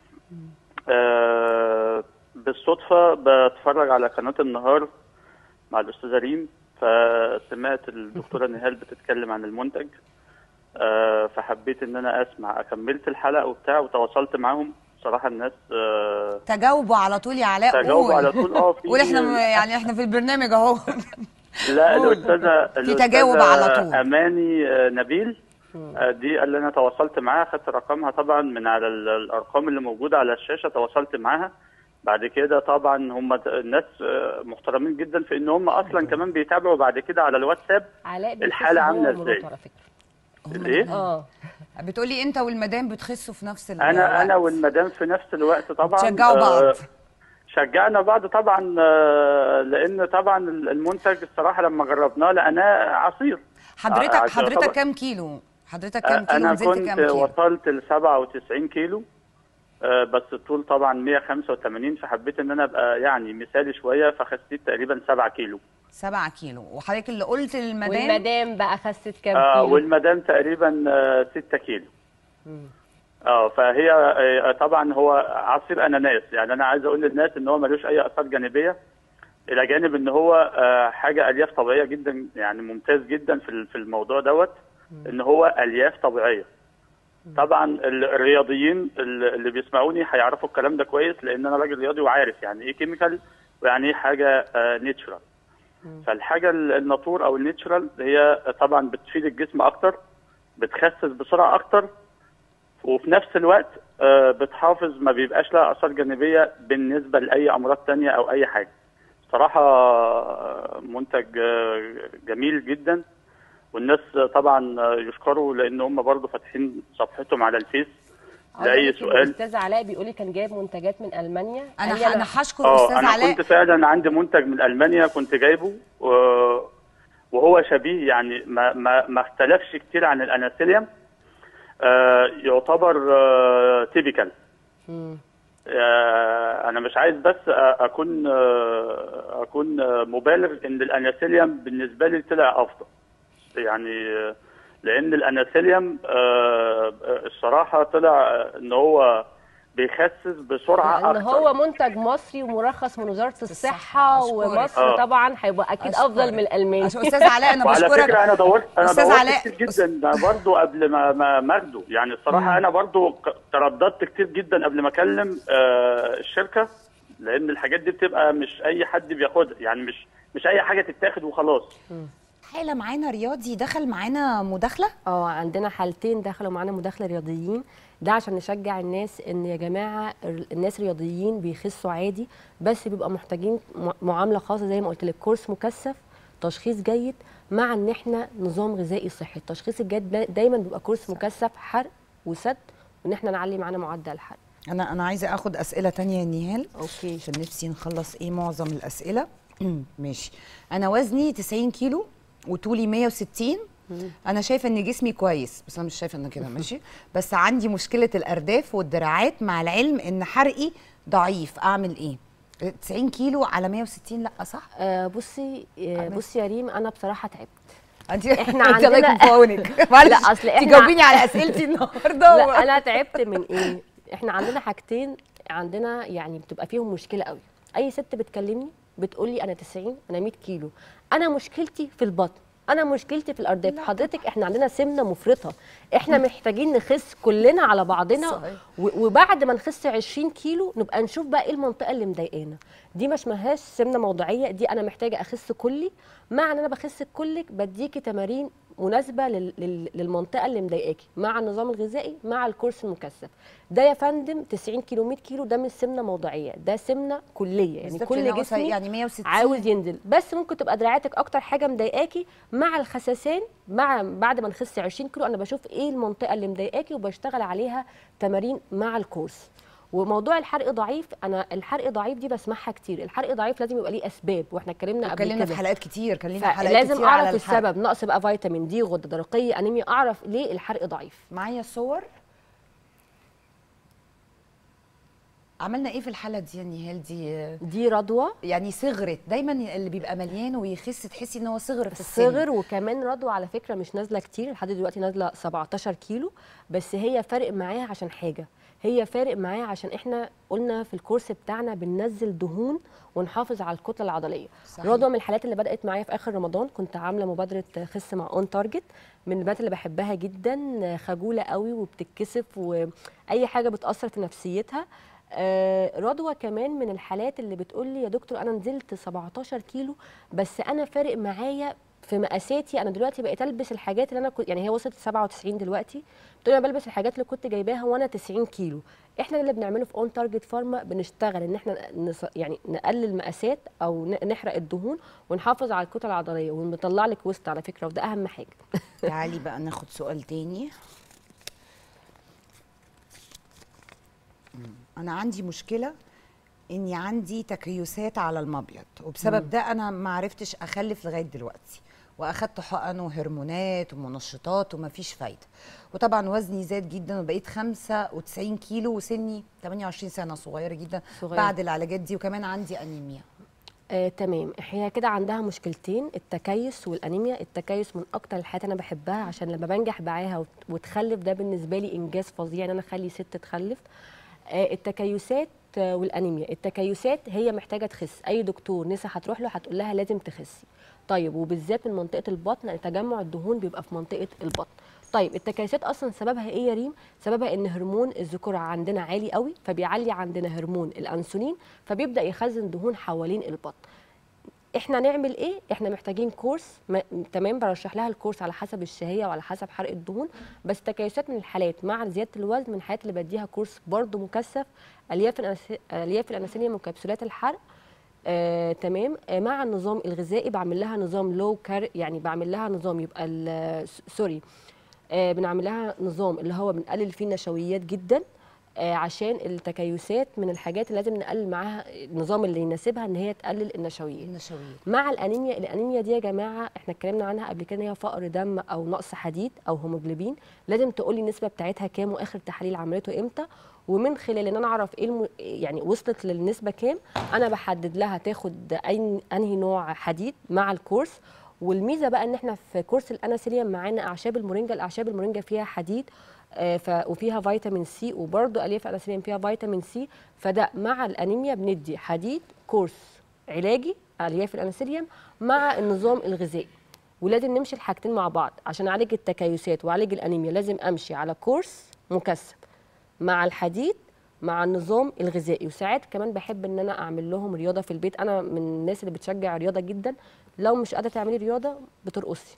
آه، بالصدفه بتفرج على قناه النهار مع الاستاذه ريم فسمعت الدكتوره نهال بتتكلم عن المنتج آه، فحبيت ان انا اسمع كملت الحلقه وبتاع وتواصلت معاهم صراحه الناس آه، تجاوبوا على طول يا علاء تجاوبوا قول. على طول اه في قول احنا م- يعني احنا في البرنامج اهو لا قول. الاستاذه في تجاوب الأستاذة على طول. اماني آه، نبيل آه، دي اللي انا تواصلت معاها خدت رقمها طبعا من على ال- الارقام اللي موجوده على الشاشه تواصلت معاها بعد كده طبعا هم ت- الناس آه، محترمين جدا في ان هم اصلا كمان بيتابعوا بعد كده على الواتساب علاء بيخس الحالة هو عاملة ومراته إزاي؟ على فكره ايه اه بتقولي انت والمدام بتخسوا في نفس ال انا انا الوقت. والمدام في نفس الوقت طبعا تشجعوا آه، بعض شجعنا بعض طبعا آه، لان طبعا المنتج الصراحه لما جربناه لقيناه عصير حضرتك عشان حضرتك طبعا- كام كيلو حضرتك كام كيلو انا نزلت كنت كام كيلو وصلت ل 97 كيلو آه، بس الطول طبعا 185 فحبيت ان انا ابقى يعني مثالي شويه فخسيت تقريبا 7 كيلو 7 كيلو وحضرتك اللي قلت للمدام والمدام بقى خست كام آه كيلو والمدام تقريبا آه 6 كيلو اه فهي آه طبعا هو عصير اناناس يعني انا عايز اقول للناس ان هو ملوش اي اثار جانبيه الى جانب ان هو آه حاجه الياف طبيعيه جدا يعني ممتاز جدا في ال- في الموضوع دوت ان هو الياف طبيعيه طبعا ال- الرياضيين ال- اللي بيسمعوني هيعرفوا الكلام ده كويس لان انا راجل رياضي وعارف يعني ايه كيميكال ويعني ايه حاجه نيتشرال فالحاجه ال- الناتور او النيتشرال هي طبعا بتفيد الجسم اكتر بتخسس بسرعه اكتر وفي نفس الوقت آه، بتحافظ ما بيبقاش لها اثار جانبيه بالنسبه لاي امراض تانية او اي حاجه صراحه آه، منتج آه، جميل جدا والناس آه، طبعا آه، يشكروا لان هم برضه فاتحين صفحتهم على الفيس لاي سؤال الاستاذ علاء بيقول لي كان جايب منتجات من المانيا قال لي انا انا هشكر اه استاذ انا علاء كنت فعلا عندي منتج من المانيا كنت جايبه و- وهو شبيه يعني ما ما ما اختلفش كتير عن الاناسيليوم آه يعتبر تيبيكال مم. انا مش عايز بس آه، اكون آه، اكون آه، مبالغ ان الاناسيليوم بالنسبه لي طلع افضل يعني آه، لان الاناسيليوم آه، آه، الصراحه طلع آه، ان هو بيخسس بسرعه لان اكتر هو منتج مصري ومرخص من وزاره الصحه أشكرك. ومصر آه. طبعا هيبقى اكيد أشكرك. افضل من الالماني عشان استاذ علاء انا وعلى بشكرك فكره انا دورت انا أستاذ دورت علاء، كتير جدا برضو قبل ما ما ما اخده يعني الصراحه انا برضو ك- ترددت كتير جدا قبل ما اكلم آه الشركه لان الحاجات دي بتبقى مش اي حد بياخدها يعني مش مش اي حاجه تتاخد وخلاص حاله معانا رياضي دخل معانا مداخله اه عندنا حالتين دخلوا معانا مداخله رياضيين ده عشان نشجع الناس ان يا جماعه ال- الناس رياضيين بيخسوا عادي بس بيبقى محتاجين م- معامله خاصه زي ما قلت لك كورس مكثف تشخيص جيد مع ان احنا نظام غذائي صحي التشخيص الجيد دا- دايما بيبقى كورس مكثف حرق وسد وان احنا نعلي معانا معدل الحرق انا انا عايزه اخد اسئله تانية يا نهال اوكي عشان نفسي نخلص ايه معظم الاسئله ماشي انا وزني 90 كيلو وطولي 160 انا شايفه ان جسمي كويس بس انا مش شايفه ان كده ماشي بس عندي مشكله الارداف والدراعات مع العلم ان حرقي ضعيف اعمل ايه 90 كيلو على 160 لا صح آه بصي آه بصي يا ريم انا بصراحه تعبت انت إحنا أنت الله عندنا- يكون في عونك معلش لا، أصل إحنا- تجاوبيني على اسئلتي النهارده لا انا تعبت من ايه احنا عندنا حاجتين عندنا يعني بتبقى فيهم مشكله قوي اي ست بتكلمني بتقول لي انا 90 انا 100 كيلو انا مشكلتي في البطن انا مشكلتي في الارداف حضرتك احنا عندنا سمنه مفرطه احنا محتاجين نخس كلنا على بعضنا صحيح. و- وبعد ما نخس 20 كيلو نبقى نشوف بقى ايه المنطقه اللي مضايقانا دي ما اسمهاش سمنه موضعيه دي انا محتاجه اخس كلي مع ان انا بخس كلك بديكي تمارين مناسبه لل- لل- للمنطقه اللي مضايقاكي مع النظام الغذائي مع الكورس المكثف ده يا فندم 90 كيلو 100 كيلو ده مش سمنه موضعية ده سمنه كليه يعني بالظبط كل لأن هو جسمي يعني 160 عاوز ينزل بس ممكن تبقى دراعاتك اكتر حاجه مضايقاكي مع الخسسان مع بعد ما نخس 20 كيلو انا بشوف ايه المنطقه اللي مضايقاكي وبشتغل عليها تمارين مع الكورس وموضوع الحرق ضعيف انا الحرق ضعيف دي بسمعها كتير الحرق ضعيف لازم يبقى ليه اسباب واحنا اتكلمنا قبل اتكلمنا كده في حلقات كتير كان لينا حلقات لازم كتير اعرف على الحرق. السبب نقص بقى فيتامين دي غده درقيه انيميا اعرف ليه الحرق ضعيف معايا صور عملنا ايه في الحاله دي يا نهال دي دي رضوى يعني صغرت دايما اللي بيبقى مليان ويخس تحسي ان هو صغر في السن صغر وكمان رضوى على فكره مش نازله كتير لحد دلوقتي نازله 17 كيلو بس هي فارق معاها عشان حاجه هي فارق معاها عشان احنا قلنا في الكورس بتاعنا بننزل دهون ونحافظ على الكتله العضليه صحيح. رضوى من الحالات اللي بدات معايا في اخر رمضان كنت عامله مبادره خس مع اون تارجت من البنات اللي بحبها جدا خجوله قوي وبتتكسف واي حاجه بتاثر في نفسيتها آه، رضوى كمان من الحالات اللي بتقول لي يا دكتور انا نزلت 17 كيلو بس انا فارق معايا في مقاساتي انا دلوقتي بقيت البس الحاجات اللي انا كنت يعني هي وصلت 97 دلوقتي بتقول انا بلبس الحاجات اللي كنت جايباها وانا 90 كيلو احنا اللي بنعمله في اون تارجت فارما بنشتغل ان احنا نص... يعني نقلل مقاسات او ن- نحرق الدهون ونحافظ على الكتله العضليه ونطلع لك وسط على فكره وده اهم حاجه تعالي بقى ناخد سؤال تاني مم. انا عندي مشكله اني عندي تكيسات على المبيض وبسبب ده انا ما عرفتش اخلف لغايه دلوقتي واخدت حقن وهرمونات ومنشطات ومفيش فايده وطبعا وزني زاد جدا وبقيت 95 كيلو وسني 28 سنه صغيره جدا صغيرة. بعد العلاجات دي وكمان عندي انيميا آه، تمام هي كده عندها مشكلتين التكيس والانيميا التكيس من اكتر الحاجات انا بحبها عشان لما بنجح معاها وت- وتخلف ده بالنسبه لي انجاز فظيع ان انا اخلي ست تخلف آه، التكيسات آه، والانيميا التكيسات هي محتاجه تخس اي دكتور نسا هتروح له هتقول لها لازم تخسي طيب وبالذات من منطقه البطن لان تجمع الدهون بيبقى في منطقه البطن طيب التكيسات اصلا سببها ايه يا ريم سببها ان هرمون الذكوره عندنا عالي قوي فبيعلي عندنا هرمون الانسولين فبيبدا يخزن دهون حوالين البطن احنا نعمل ايه احنا محتاجين كورس م... تمام برشح لها الكورس على حسب الشهيه وعلى حسب حرق الدهون بس تكيسات من الحالات مع زياده الوزن من الحالات اللي بديها كورس برضو مكثف الياف الأنس... الياف الانسولين وكبسولات الحرق آه، تمام آه، مع النظام الغذائي بعمل لها نظام لو كار يعني بعمل لها نظام يبقى ال- س- سوري آه، بنعمل لها نظام اللي هو بنقلل فيه النشويات جدا آه، عشان التكيسات من الحاجات اللي لازم نقلل معاها النظام اللي يناسبها ان هي تقلل النشويات النشويات مع الانيميا الانيميا دي يا جماعه احنا اتكلمنا عنها قبل كده ان هي فقر دم او نقص حديد او هيموجلوبين لازم تقولي النسبه بتاعتها كام واخر تحليل عملته امتى ومن خلال ان انا اعرف ايه الم... يعني وصلت للنسبه كام انا بحدد لها تاخد أي... انهي نوع حديد مع الكورس والميزه بقى ان احنا في كورس الاناسيليوم معانا اعشاب المورينجا الاعشاب المورينجا فيها حديد آه، ف... وفيها فيتامين سي وبرده الياف الاناسيليوم فيها فيتامين سي فده مع الانيميا بندي حديد كورس علاجي الياف الانسوليوم مع النظام الغذائي ولازم نمشي الحاجتين مع بعض عشان اعالج التكيسات واعالج الانيميا لازم امشي على كورس مكثف مع الحديد مع النظام الغذائي وساعات كمان بحب ان انا اعمل لهم رياضه في البيت انا من الناس اللي بتشجع الرياضه جدا لو مش قادره تعملي رياضه بترقصي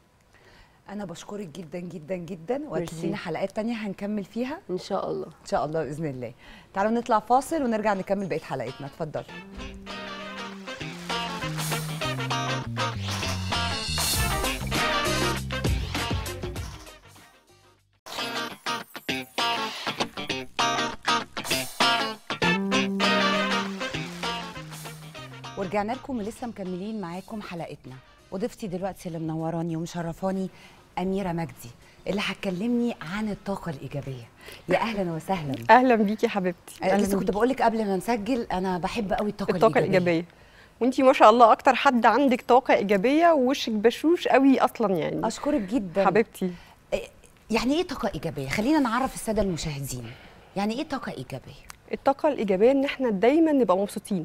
انا بشكرك جدا جدا جدا ميرسي. واكيد لنا حلقات تانية هنكمل فيها ان شاء الله ان شاء الله باذن الله تعالوا نطلع فاصل ونرجع نكمل بقيه حلقتنا اتفضلوا ورجعنا لكم ولسه مكملين معاكم حلقتنا وضيفتي دلوقتي اللي منوراني ومشرفاني اميره مجدي اللي هتكلمني عن الطاقه الايجابيه يا اهلا وسهلا اهلا بيكي يا حبيبتي أنا أهلاً لسه كنت بيكي. بقول لك قبل ما نسجل انا بحب قوي الطاقه, الطاقه الايجابيه وانتي ما شاء الله اكتر حد عندك طاقه ايجابيه ووشك بشوش قوي اصلا يعني اشكرك جدا حبيبتي يعني ايه طاقه ايجابيه خلينا نعرف الساده المشاهدين يعني ايه طاقه ايجابيه الطاقه الايجابيه ان احنا دايما نبقى مبسوطين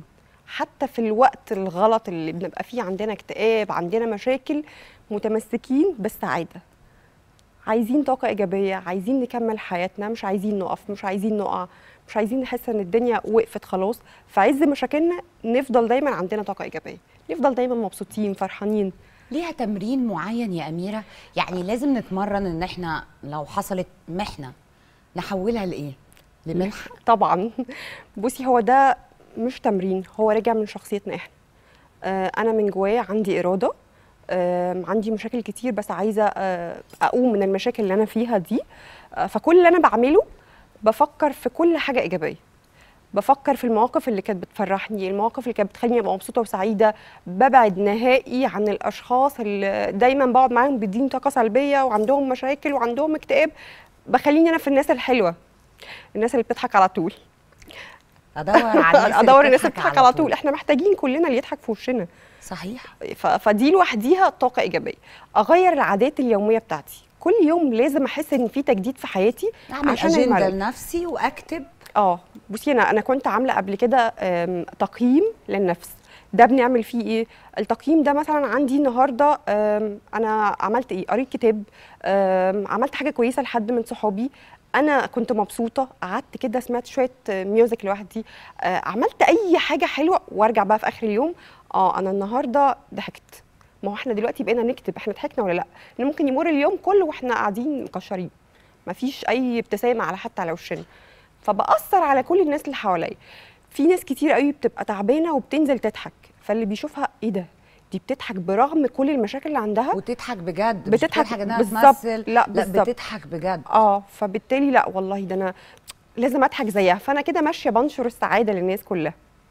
حتى في الوقت الغلط اللي بنبقى فيه عندنا اكتئاب عندنا مشاكل متمسكين بالسعاده عايزين طاقه ايجابيه عايزين نكمل حياتنا مش عايزين نقف مش عايزين نقع مش عايزين نحس ان الدنيا وقفت خلاص في عز مشاكلنا نفضل دايما عندنا طاقه ايجابيه نفضل دايما مبسوطين فرحانين ليها تمرين معين يا أميرة يعني لازم نتمرن إن إحنا لو حصلت محنة نحولها لإيه؟ لمنحة طبعا بصي هو ده مش تمرين هو راجع من شخصيتنا احنا آه انا من جوايا عندي اراده آه عندي مشاكل كتير بس عايزه آه اقوم من المشاكل اللي انا فيها دي آه فكل اللي انا بعمله بفكر في كل حاجه ايجابيه بفكر في المواقف اللي كانت بتفرحني المواقف اللي كانت بتخليني ابقى مبسوطه وسعيده ببعد نهائي عن الاشخاص اللي دايما بقعد معاهم بيديني طاقه سلبيه وعندهم مشاكل وعندهم اكتئاب بخليني انا في الناس الحلوه الناس اللي بتضحك على طول أدور على الناس ادور الناس اللي بتضحك على طول احنا محتاجين كلنا اللي يضحك في وشنا صحيح ف- فدي لوحديها طاقه ايجابيه اغير العادات اليوميه بتاعتي كل يوم لازم احس ان في تجديد في حياتي أعمل عشان أجندة الملل. لنفسي وأكتب اه بصي انا انا كنت عامله قبل كده آم، تقييم للنفس ده بنعمل فيه ايه التقييم ده مثلا عندي النهارده آم، انا عملت ايه قريت كتاب آم، عملت حاجه كويسه لحد من صحابي انا كنت مبسوطه قعدت كده سمعت شويه آه، ميوزك لوحدي آه، عملت اي حاجه حلوه وارجع بقى في اخر اليوم اه انا النهارده ضحكت ما هو احنا دلوقتي بقينا نكتب احنا ضحكنا ولا لا لان ممكن يمر اليوم كله واحنا قاعدين مكشرين مفيش اي ابتسامه على حتى على وشنا فبأثر على كل الناس اللي حواليا في ناس كتير قوي بتبقى تعبانه وبتنزل تضحك فاللي بيشوفها ايه ده دي بتضحك برغم كل المشاكل اللي عندها وتضحك بجد مش بتضحك بتضحك إنها بالظبط. تمثل لا، لا بالظبط. بتضحك بجد اه فبالتالي لا والله ده انا لازم اضحك زيها فانا كده ماشيه بنشر السعاده للناس كلها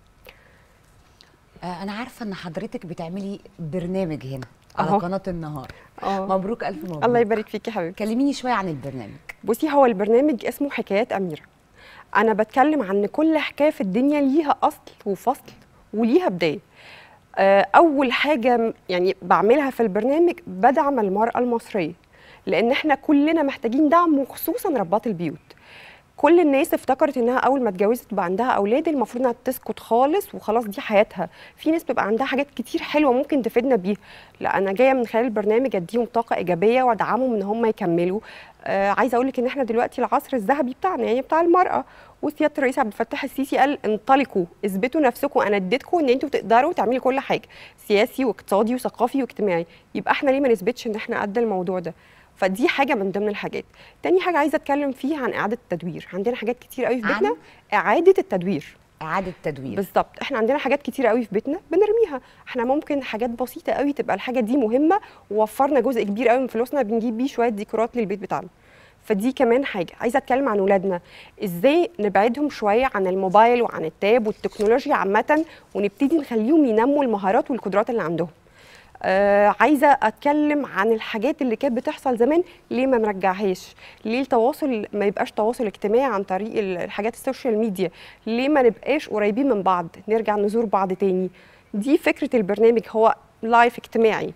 آه، أنا عارفة إن حضرتك بتعملي برنامج هنا على أهو. قناة النهار اه مبروك ألف مبروك الله يبارك فيكي يا حبيبتي كلميني شوية عن البرنامج بصي هو البرنامج اسمه حكايات أميرة أنا بتكلم عن كل حكاية في الدنيا ليها أصل وفصل وليها بداية آه، أول حاجة م- يعني بعملها في البرنامج بدعم المرأة المصرية لأن احنا كلنا محتاجين دعم وخصوصا ربات البيوت كل الناس افتكرت انها اول ما اتجوزت تبقى عندها اولاد المفروض انها تسكت خالص وخلاص دي حياتها في ناس بيبقى عندها حاجات كتير حلوه ممكن تفيدنا بيها لا انا جايه من خلال البرنامج اديهم طاقه ايجابيه وادعمهم ان هم يكملوا آه عايزه اقول لك ان احنا دلوقتي العصر الذهبي بتاعنا يعني بتاع المراه وسياده الرئيس عبد الفتاح السيسي قال انطلقوا اثبتوا نفسكم انا اديتكم ان انتوا تقدروا تعملوا كل حاجه سياسي واقتصادي وثقافي واجتماعي يبقى احنا ليه ما نثبتش ان احنا قد الموضوع ده فدي حاجه من ضمن الحاجات تاني حاجه عايزه اتكلم فيها عن اعاده التدوير عندنا حاجات كتير قوي في عن؟ بيتنا اعاده التدوير إعادة تدوير بالظبط احنا عندنا حاجات كتير قوي في بيتنا بنرميها احنا ممكن حاجات بسيطه قوي تبقى الحاجه دي مهمه ووفرنا جزء كبير قوي من فلوسنا بنجيب بيه شويه ديكورات للبيت بتاعنا فدي كمان حاجه عايزه اتكلم عن ولادنا ازاي نبعدهم شويه عن الموبايل وعن التاب والتكنولوجيا عامه ونبتدي نخليهم ينموا المهارات والقدرات اللي عندهم آه عايزه اتكلم عن الحاجات اللي كانت بتحصل زمان ليه ما نرجعهاش ليه التواصل ما يبقاش تواصل اجتماعي عن طريق ال- الحاجات السوشيال ميديا ليه ما نبقاش قريبين من بعض نرجع نزور بعض تاني دي فكره البرنامج هو لايف اجتماعي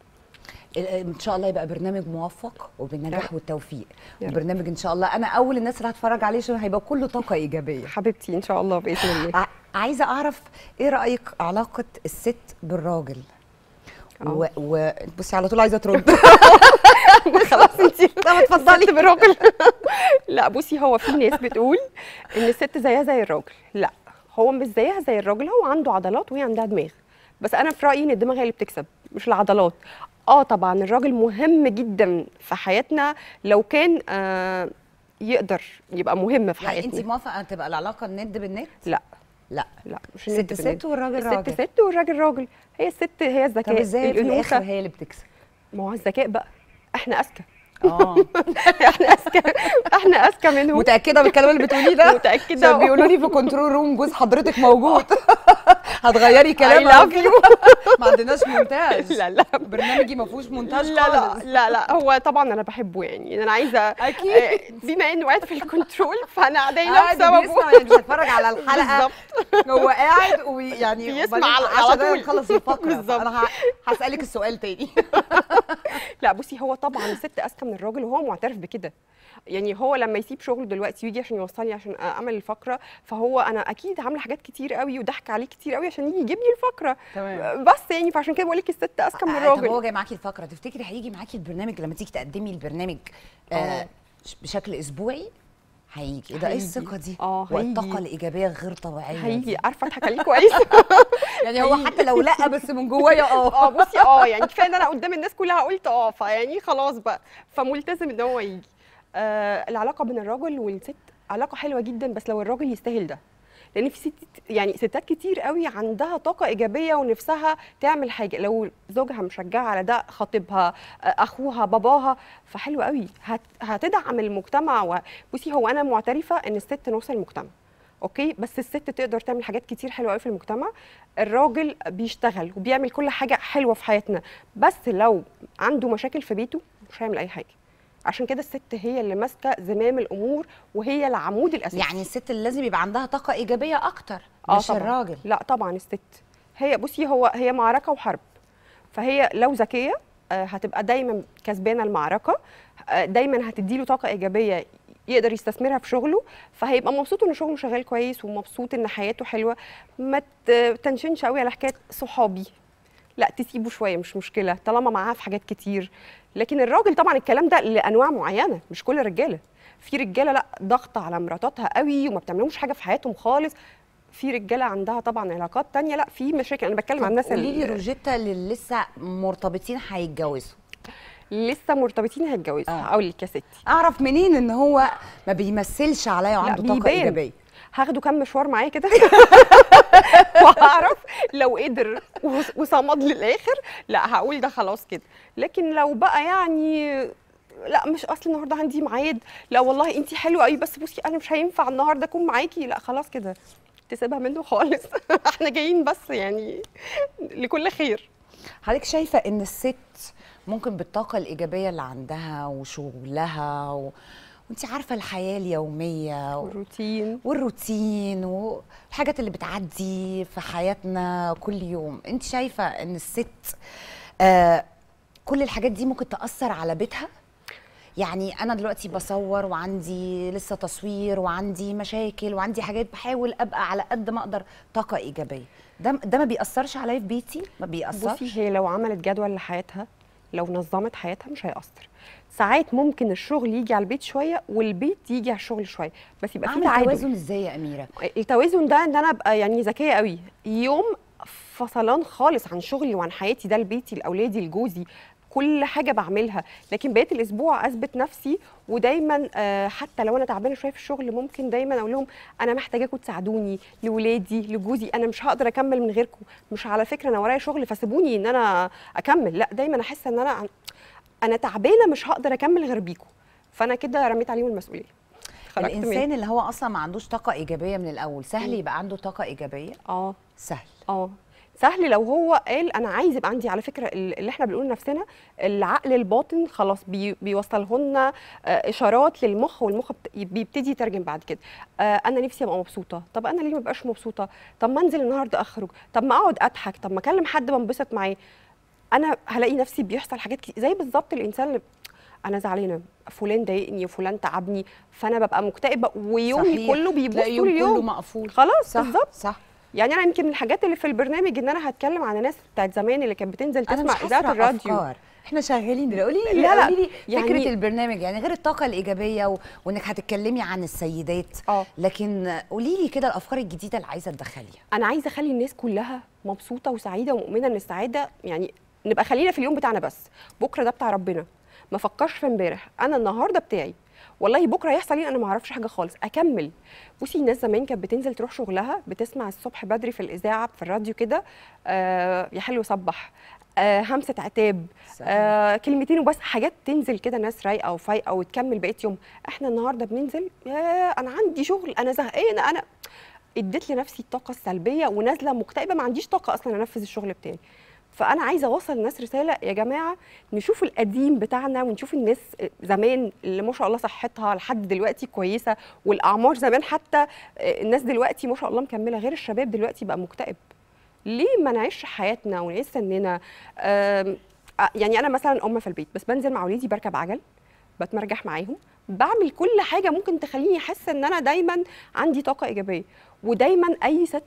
ان شاء الله يبقى برنامج موفق وبالنجاح والتوفيق يا رب. برنامج ان شاء الله انا اول الناس اللي هتتفرج عليه عشان هيبقى كله طاقه ايجابيه حبيبتي ان شاء الله باذن الله ع- عايزه اعرف ايه رايك علاقه الست بالراجل آه. و... و... بصي على طول عايزه ترد خلاص انت طب اتفضلي الست بالراجل لا بصي هو في ناس بتقول ان الست زيها زي الراجل لا هو مش زيها زي الراجل هو عنده عضلات وهي عندها دماغ بس انا في رايي ان الدماغ هي اللي بتكسب مش العضلات اه طبعا الراجل مهم جدا في حياتنا لو كان آه يقدر يبقى مهم في يعني انت حياتنا موافقه ان تبقى العلاقه الند بالند لا لا لا مش ست الند ست بالند. والراجل الست راجل ست والراجل راجل هي الست هي طب الذكاء ازاي في الاخر الانوثه هي اللي بتكسب ما هو الذكاء بقى احنا اذكى اه احنا اذكى احنا اذكى منهم متاكده من الكلام اللي بتقوليه ده متاكده عشان بيقولوا لي في كنترول روم جوز حضرتك موجود هتغيري كلام I love أهو. ما عندناش مونتاج لا لا برنامجي ما فيهوش مونتاج لا لا خالص لا لا هو طبعا انا بحبه يعني انا عايزه أكيد. آه، بما انه قاعد في الكنترول فانا قاعده قاعد بسببه بيسمع يعني مش هتفرج على الحلقه بالظبط هو قاعد ويعني بيسمع وبعدين على- على عشان ده طول. نخلص الفقره بالظبط. انا ه- هسالك السؤال تاني لا بصي هو طبعا الست اذكى من الراجل وهو معترف بكده يعني هو لما يسيب شغله دلوقتي ويجي عشان يوصلني عشان اعمل الفقره فهو انا اكيد عامله حاجات كتير قوي وضحك عليه كتير قوي عشان يجي يجيب لي الفقره تمام بس يعني فعشان كده بقول لك الست اذكى من آه، طب هو الراجل جاي معاكي الفقره تفتكري هيجي معاكي البرنامج لما تيجي تقدمي البرنامج آه ش- بشكل اسبوعي هيجي إيه ده ايه هيجي. الثقه دي آه، والطاقه هيجي. الايجابيه غير طبيعيه هيجي دي. عارفه اضحك عليه كويس يعني هو حتى لو لا بس من جوايا اه اه بصي اه يعني كفايه ان انا قدام الناس كلها قلت اه فيعني خلاص بقى فملتزم ان هو يجي آه العلاقه بين الراجل والست علاقه حلوه جدا بس لو الراجل يستاهل ده لان في ست يعني ستات كتير قوي عندها طاقه ايجابيه ونفسها تعمل حاجه لو زوجها مشجعها على ده خطيبها آه، اخوها باباها فحلو قوي هت هتدعم المجتمع و- بصي هو انا معترفه ان الست نص المجتمع اوكي بس الست تقدر تعمل حاجات كتير حلوه قوي في المجتمع الراجل بيشتغل وبيعمل كل حاجه حلوه في حياتنا بس لو عنده مشاكل في بيته مش هيعمل اي حاجه عشان كده الست هي اللي ماسكه زمام الامور وهي العمود الاساسي يعني الست اللي لازم يبقى عندها طاقه ايجابيه اكتر آه مش طبعاً. الراجل لا طبعا الست هي بصي هو هي معركه وحرب فهي لو ذكيه آه، هتبقى دايما كسبانه المعركه آه، دايما هتديله طاقه ايجابيه يقدر يستثمرها في شغله فهيبقى مبسوط ان شغله شغال كويس ومبسوط ان حياته حلوه ما ت- تنشنش قوي على حكايه صحابي لا تسيبه شويه مش مشكله طالما معاه في حاجات كتير لكن الراجل طبعا الكلام ده لانواع معينه مش كل الرجاله في رجاله لا ضغط على مراتاتها قوي وما بتعملهمش حاجه في حياتهم خالص في رجاله عندها طبعا علاقات تانية لا في مشاكل انا بتكلم عن الناس قولي لي اللي روجيتا اللي لسه مرتبطين هيتجوزوا لسه مرتبطين هيتجوزوا آه. هقول لك يا ستي اعرف منين ان هو ما بيمثلش عليا وعنده طاقه بيبان. ايجابيه هاخده كام مشوار معايا كده وهعرف لو قدر وص- وصمد للاخر لا هقول ده خلاص كده لكن لو بقى يعني لا مش اصل النهارده عندي ميعاد لا والله انت حلوه قوي بس بصي انا مش هينفع النهارده اكون معاكي لا خلاص كده تسيبها منه خالص احنا جايين بس يعني لكل خير حضرتك شايفه ان الست ممكن بالطاقه الايجابيه اللي عندها وشغلها و... وانت عارفه الحياه اليوميه و... والروتين والروتين والحاجات اللي بتعدي في حياتنا كل يوم انت شايفه ان الست آه كل الحاجات دي ممكن تاثر على بيتها يعني انا دلوقتي بصور وعندي لسه تصوير وعندي مشاكل وعندي حاجات بحاول ابقى على قد ما اقدر طاقه ايجابيه ده ده ما بيأثرش عليا في بيتي ما بيأثرش بصي هي لو عملت جدول لحياتها لو نظمت حياتها مش هيأثر ساعات ممكن الشغل يجي على البيت شويه والبيت يجي على الشغل شويه بس يبقى في اعمل تعادل توازن ازاي يا اميره التوازن ده ان انا ابقى يعني ذكيه قوي يوم فصلان خالص عن شغلي وعن حياتي ده لبيتي لاولادي لجوزي كل حاجه بعملها لكن بقيه الاسبوع اثبت نفسي ودايما آه، حتى لو انا تعبانه شويه في الشغل ممكن دايما اقول لهم انا محتاجاكم تساعدوني لولادي لجوزي انا مش هقدر اكمل من غيركم مش على فكره انا ورايا شغل فسيبوني ان انا اكمل لا دايما احس ان انا عن- انا تعبانه مش هقدر اكمل غير بيكم فانا كده رميت عليهم المسؤوليه خرجت منها. الانسان اللي هو اصلا ما عندوش طاقه ايجابيه من الاول سهل يبقى عنده طاقه ايجابيه اه سهل اه سهل لو هو قال انا عايز يبقى عندي على فكره ال- اللي احنا بنقول لنفسنا العقل الباطن خلاص بي بيوصله لنا آه، اشارات للمخ والمخ بت- بيبتدي يترجم بعد كده آه، انا نفسي ابقى مبسوطه طب انا ليه ما بقاش مبسوطه طب ما انزل النهارده اخرج طب ما اقعد اضحك طب ما اكلم حد بنبسط معاه انا هلاقي نفسي بيحصل حاجات كتير زي بالظبط الانسان اللي انا زعلانه فلان ضايقني وفلان تعبني فانا ببقى مكتئبه ويومي صحيح. كله بيبوظ تلاقي طول يوم كله اليوم مقفول خلاص صح بالظبط صح يعني انا يمكن من الحاجات اللي في البرنامج ان انا هتكلم عن ناس بتاعت زمان اللي كانت بتنزل انا مش تسمع اذاعه حاسه الراديو افكار احنا شغالين دلوقتي قولي لي لا، لا، قولي لي يعني- فكره البرنامج يعني غير الطاقه الايجابيه و... وانك هتتكلمي عن السيدات اه لكن قولي لي كده الافكار الجديده اللي عايزه تدخليها انا عايزه اخلي الناس كلها مبسوطه وسعيده ومؤمنه ان السعاده يعني نبقى خلينا في اليوم بتاعنا بس بكره ده بتاع ربنا ما فكرش في امبارح انا النهارده بتاعي والله بكره يحصل ايه انا ما اعرفش حاجه خالص اكمل بصي الناس زمان كانت بتنزل تروح شغلها بتسمع الصبح بدري في الاذاعه في الراديو كده آه يا حلو صبح آه همسه عتاب آه كلمتين وبس حاجات تنزل كده ناس رايقه وفايقه وتكمل بقيه يوم احنا النهارده بننزل يا انا عندي شغل انا زهقانه انا اديت لنفسي الطاقه السلبيه ونازله مكتئبه ما عنديش طاقه اصلا انفذ الشغل بتاعي فانا عايزه اوصل للناس رساله يا جماعه نشوف القديم بتاعنا ونشوف الناس زمان اللي ما شاء الله صحتها لحد دلوقتي كويسه والاعمار زمان حتى الناس دلوقتي ما شاء الله مكمله غير الشباب دلوقتي بقى مكتئب ليه ما نعيش حياتنا ونعيش سننا آم، آه، يعني انا مثلا ام في البيت بس بنزل مع ولادي بركب عجل بتمرجح معاهم بعمل كل حاجه ممكن تخليني احس ان انا دايما عندي طاقه ايجابيه ودايما اي ست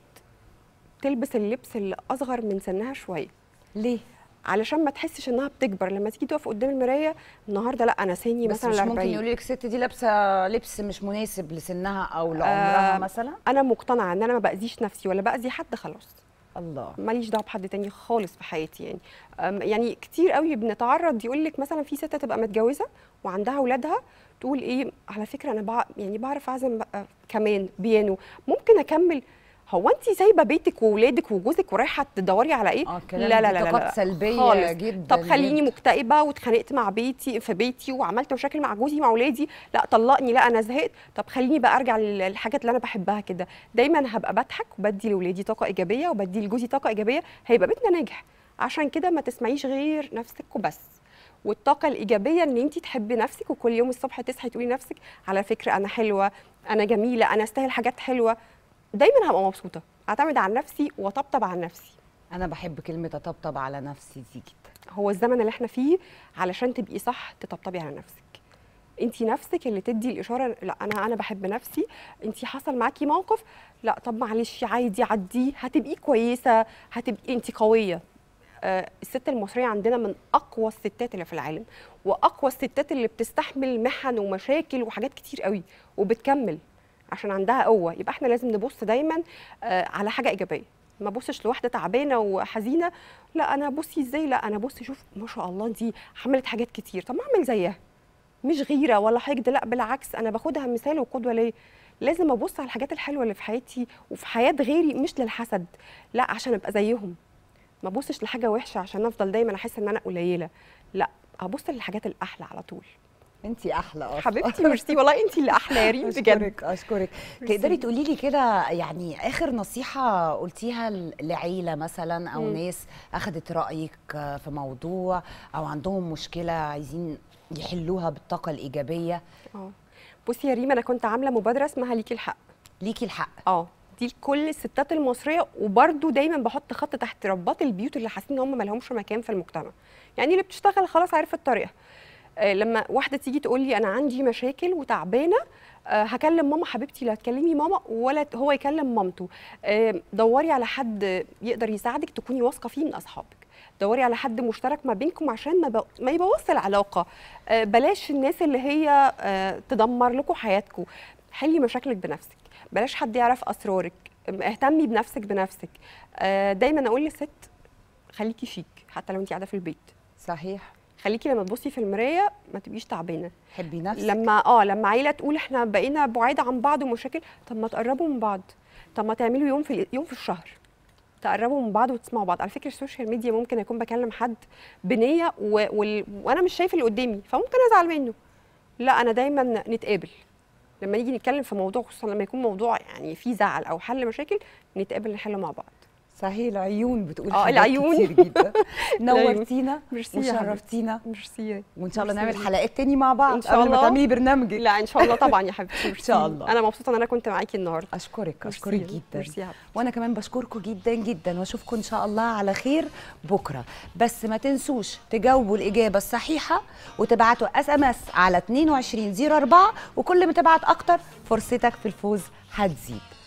تلبس اللبس اللي اصغر من سنها شويه ليه علشان ما تحسش انها بتكبر لما تيجي تقف قدام المرايه النهارده لا انا سني بس مثلا مش ال ممكن 40 يقولوا لك الست دي لابسه لبس مش مناسب لسنها او لعمرها آه، مثلا انا مقتنعه ان انا ما باذيش نفسي ولا باذي حد خلاص الله ماليش دعوه بحد تاني خالص في حياتي يعني أم، يعني كتير قوي بنتعرض يقول لك مثلا في ست تبقى متجوزه وعندها اولادها تقول ايه على فكره انا بع... يعني بعرف اعزم بقى كمان بيانو ممكن اكمل هو انت سايبه بيتك واولادك وجوزك ورايحه تدوري على ايه اه كلام لا لا دي لا, لا, طاقات لا. سلبيه خالص. جدا طب خليني جداً. مكتئبه واتخانقت مع بيتي في بيتي وعملت مشاكل مع جوزي مع اولادي لا طلقني لا انا زهقت طب خليني بقى ارجع للحاجات اللي انا بحبها كده دايما هبقى بضحك وبدي لاولادي طاقه ايجابيه وبدي لجوزي طاقه ايجابيه هيبقى بيتنا ناجح عشان كده ما تسمعيش غير نفسك وبس والطاقه الايجابيه ان انت تحبي نفسك وكل يوم الصبح تصحي تقولي لنفسك على فكره انا حلوه انا جميله انا استاهل حاجات حلوه دايما هبقى مبسوطه اعتمد على نفسي واطبطب على نفسي انا بحب كلمه اطبطب على نفسي دي جدا هو الزمن اللي احنا فيه علشان تبقي صح تطبطبي على نفسك انت نفسك اللي تدي الاشاره لا انا انا بحب نفسي انت حصل معاكي موقف لا طب معلش عادي عديه هتبقي كويسه هتبقي انت قويه آه الست المصريه عندنا من اقوى الستات اللي في العالم واقوى الستات اللي بتستحمل محن ومشاكل وحاجات كتير قوي وبتكمل عشان عندها قوه يبقى احنا لازم نبص دايما آه على حاجه ايجابيه ما بصش لواحده تعبانه وحزينه لا انا بصي ازاي لا انا بصي شوف ما شاء الله دي عملت حاجات كتير طب ما اعمل زيها مش غيره ولا حقد لا بالعكس انا باخدها مثال وقدوه ليا لازم ابص على الحاجات الحلوه اللي في حياتي وفي حياه غيري مش للحسد لا عشان ابقى زيهم ما ابصش لحاجه وحشه عشان افضل دايما احس ان انا قليله لا ابص للحاجات الاحلى على طول انت احلى اصلا حبيبتي ميرسي والله انت اللي احلى يا ريم بجد اشكرك اشكرك ميرسي. تقدري تقولي لي كده يعني اخر نصيحه قلتيها ل- لعيله مثلا او مم. ناس اخذت رايك في موضوع او عندهم مشكله عايزين يحلوها بالطاقه الايجابيه اه بصي يا ريم انا كنت عامله مبادره اسمها ليكي الحق ليكي الحق اه دي لكل الستات المصريه وبرده دايما بحط خط تحت رباط البيوت اللي حاسين ان هم ما لهمش مكان في المجتمع يعني اللي بتشتغل خلاص عرفت طريقها آه لما واحده تيجي تقول لي انا عندي مشاكل وتعبانه آه هكلم ماما حبيبتي لا تكلمي ماما ولا ت- هو يكلم مامته آه دوري على حد يقدر يساعدك تكوني واثقه فيه من اصحابك دوري على حد مشترك ما بينكم عشان ما, ب... ما يبوظش العلاقه آه بلاش الناس اللي هي آه تدمر لكم حياتكم حلي مشاكلك بنفسك بلاش حد يعرف اسرارك اهتمي بنفسك بنفسك آه دايما اقول للست خليكي شيك حتى لو انت قاعده في البيت صحيح خليكي لما تبصي في المرايه ما تبقيش تعبانه حبي نفسك لما اه لما عيله تقول احنا بقينا بعاد عن بعض ومشاكل طب ما تقربوا من بعض طب ما تعملوا يوم في يوم في الشهر تقربوا من بعض وتسمعوا بعض على فكره السوشيال ميديا ممكن اكون بكلم حد بنيه و... وال... وانا مش شايف اللي قدامي فممكن ازعل منه لا انا دايما نتقابل لما نيجي نتكلم في موضوع خصوصا لما يكون موضوع يعني فيه زعل او حل مشاكل نتقابل نحله مع بعض صحيح العيون بتقول آه، حاجات العيون. كتير جدا نورتينا ميرسي يا حبيبتي. وشرفتينا ميرسي وان شاء الله ميرسي نعمل يا حلقات تاني مع بعض إن شاء قبل ما الله. تعملي برنامجك لا ان شاء الله طبعا يا حبيبتي ميرسي. شاء الله. انا مبسوطه ان انا كنت معاكي النهارده اشكرك ميرسي. اشكرك جدا ميرسي يا حبيبتي. وانا كمان بشكركم جدا جدا واشوفكم ان شاء الله على خير بكره بس ما تنسوش تجاوبوا الاجابه الصحيحه وتبعتوا اس ام اس على 2204 وكل ما تبعت اكتر فرصتك في الفوز هتزيد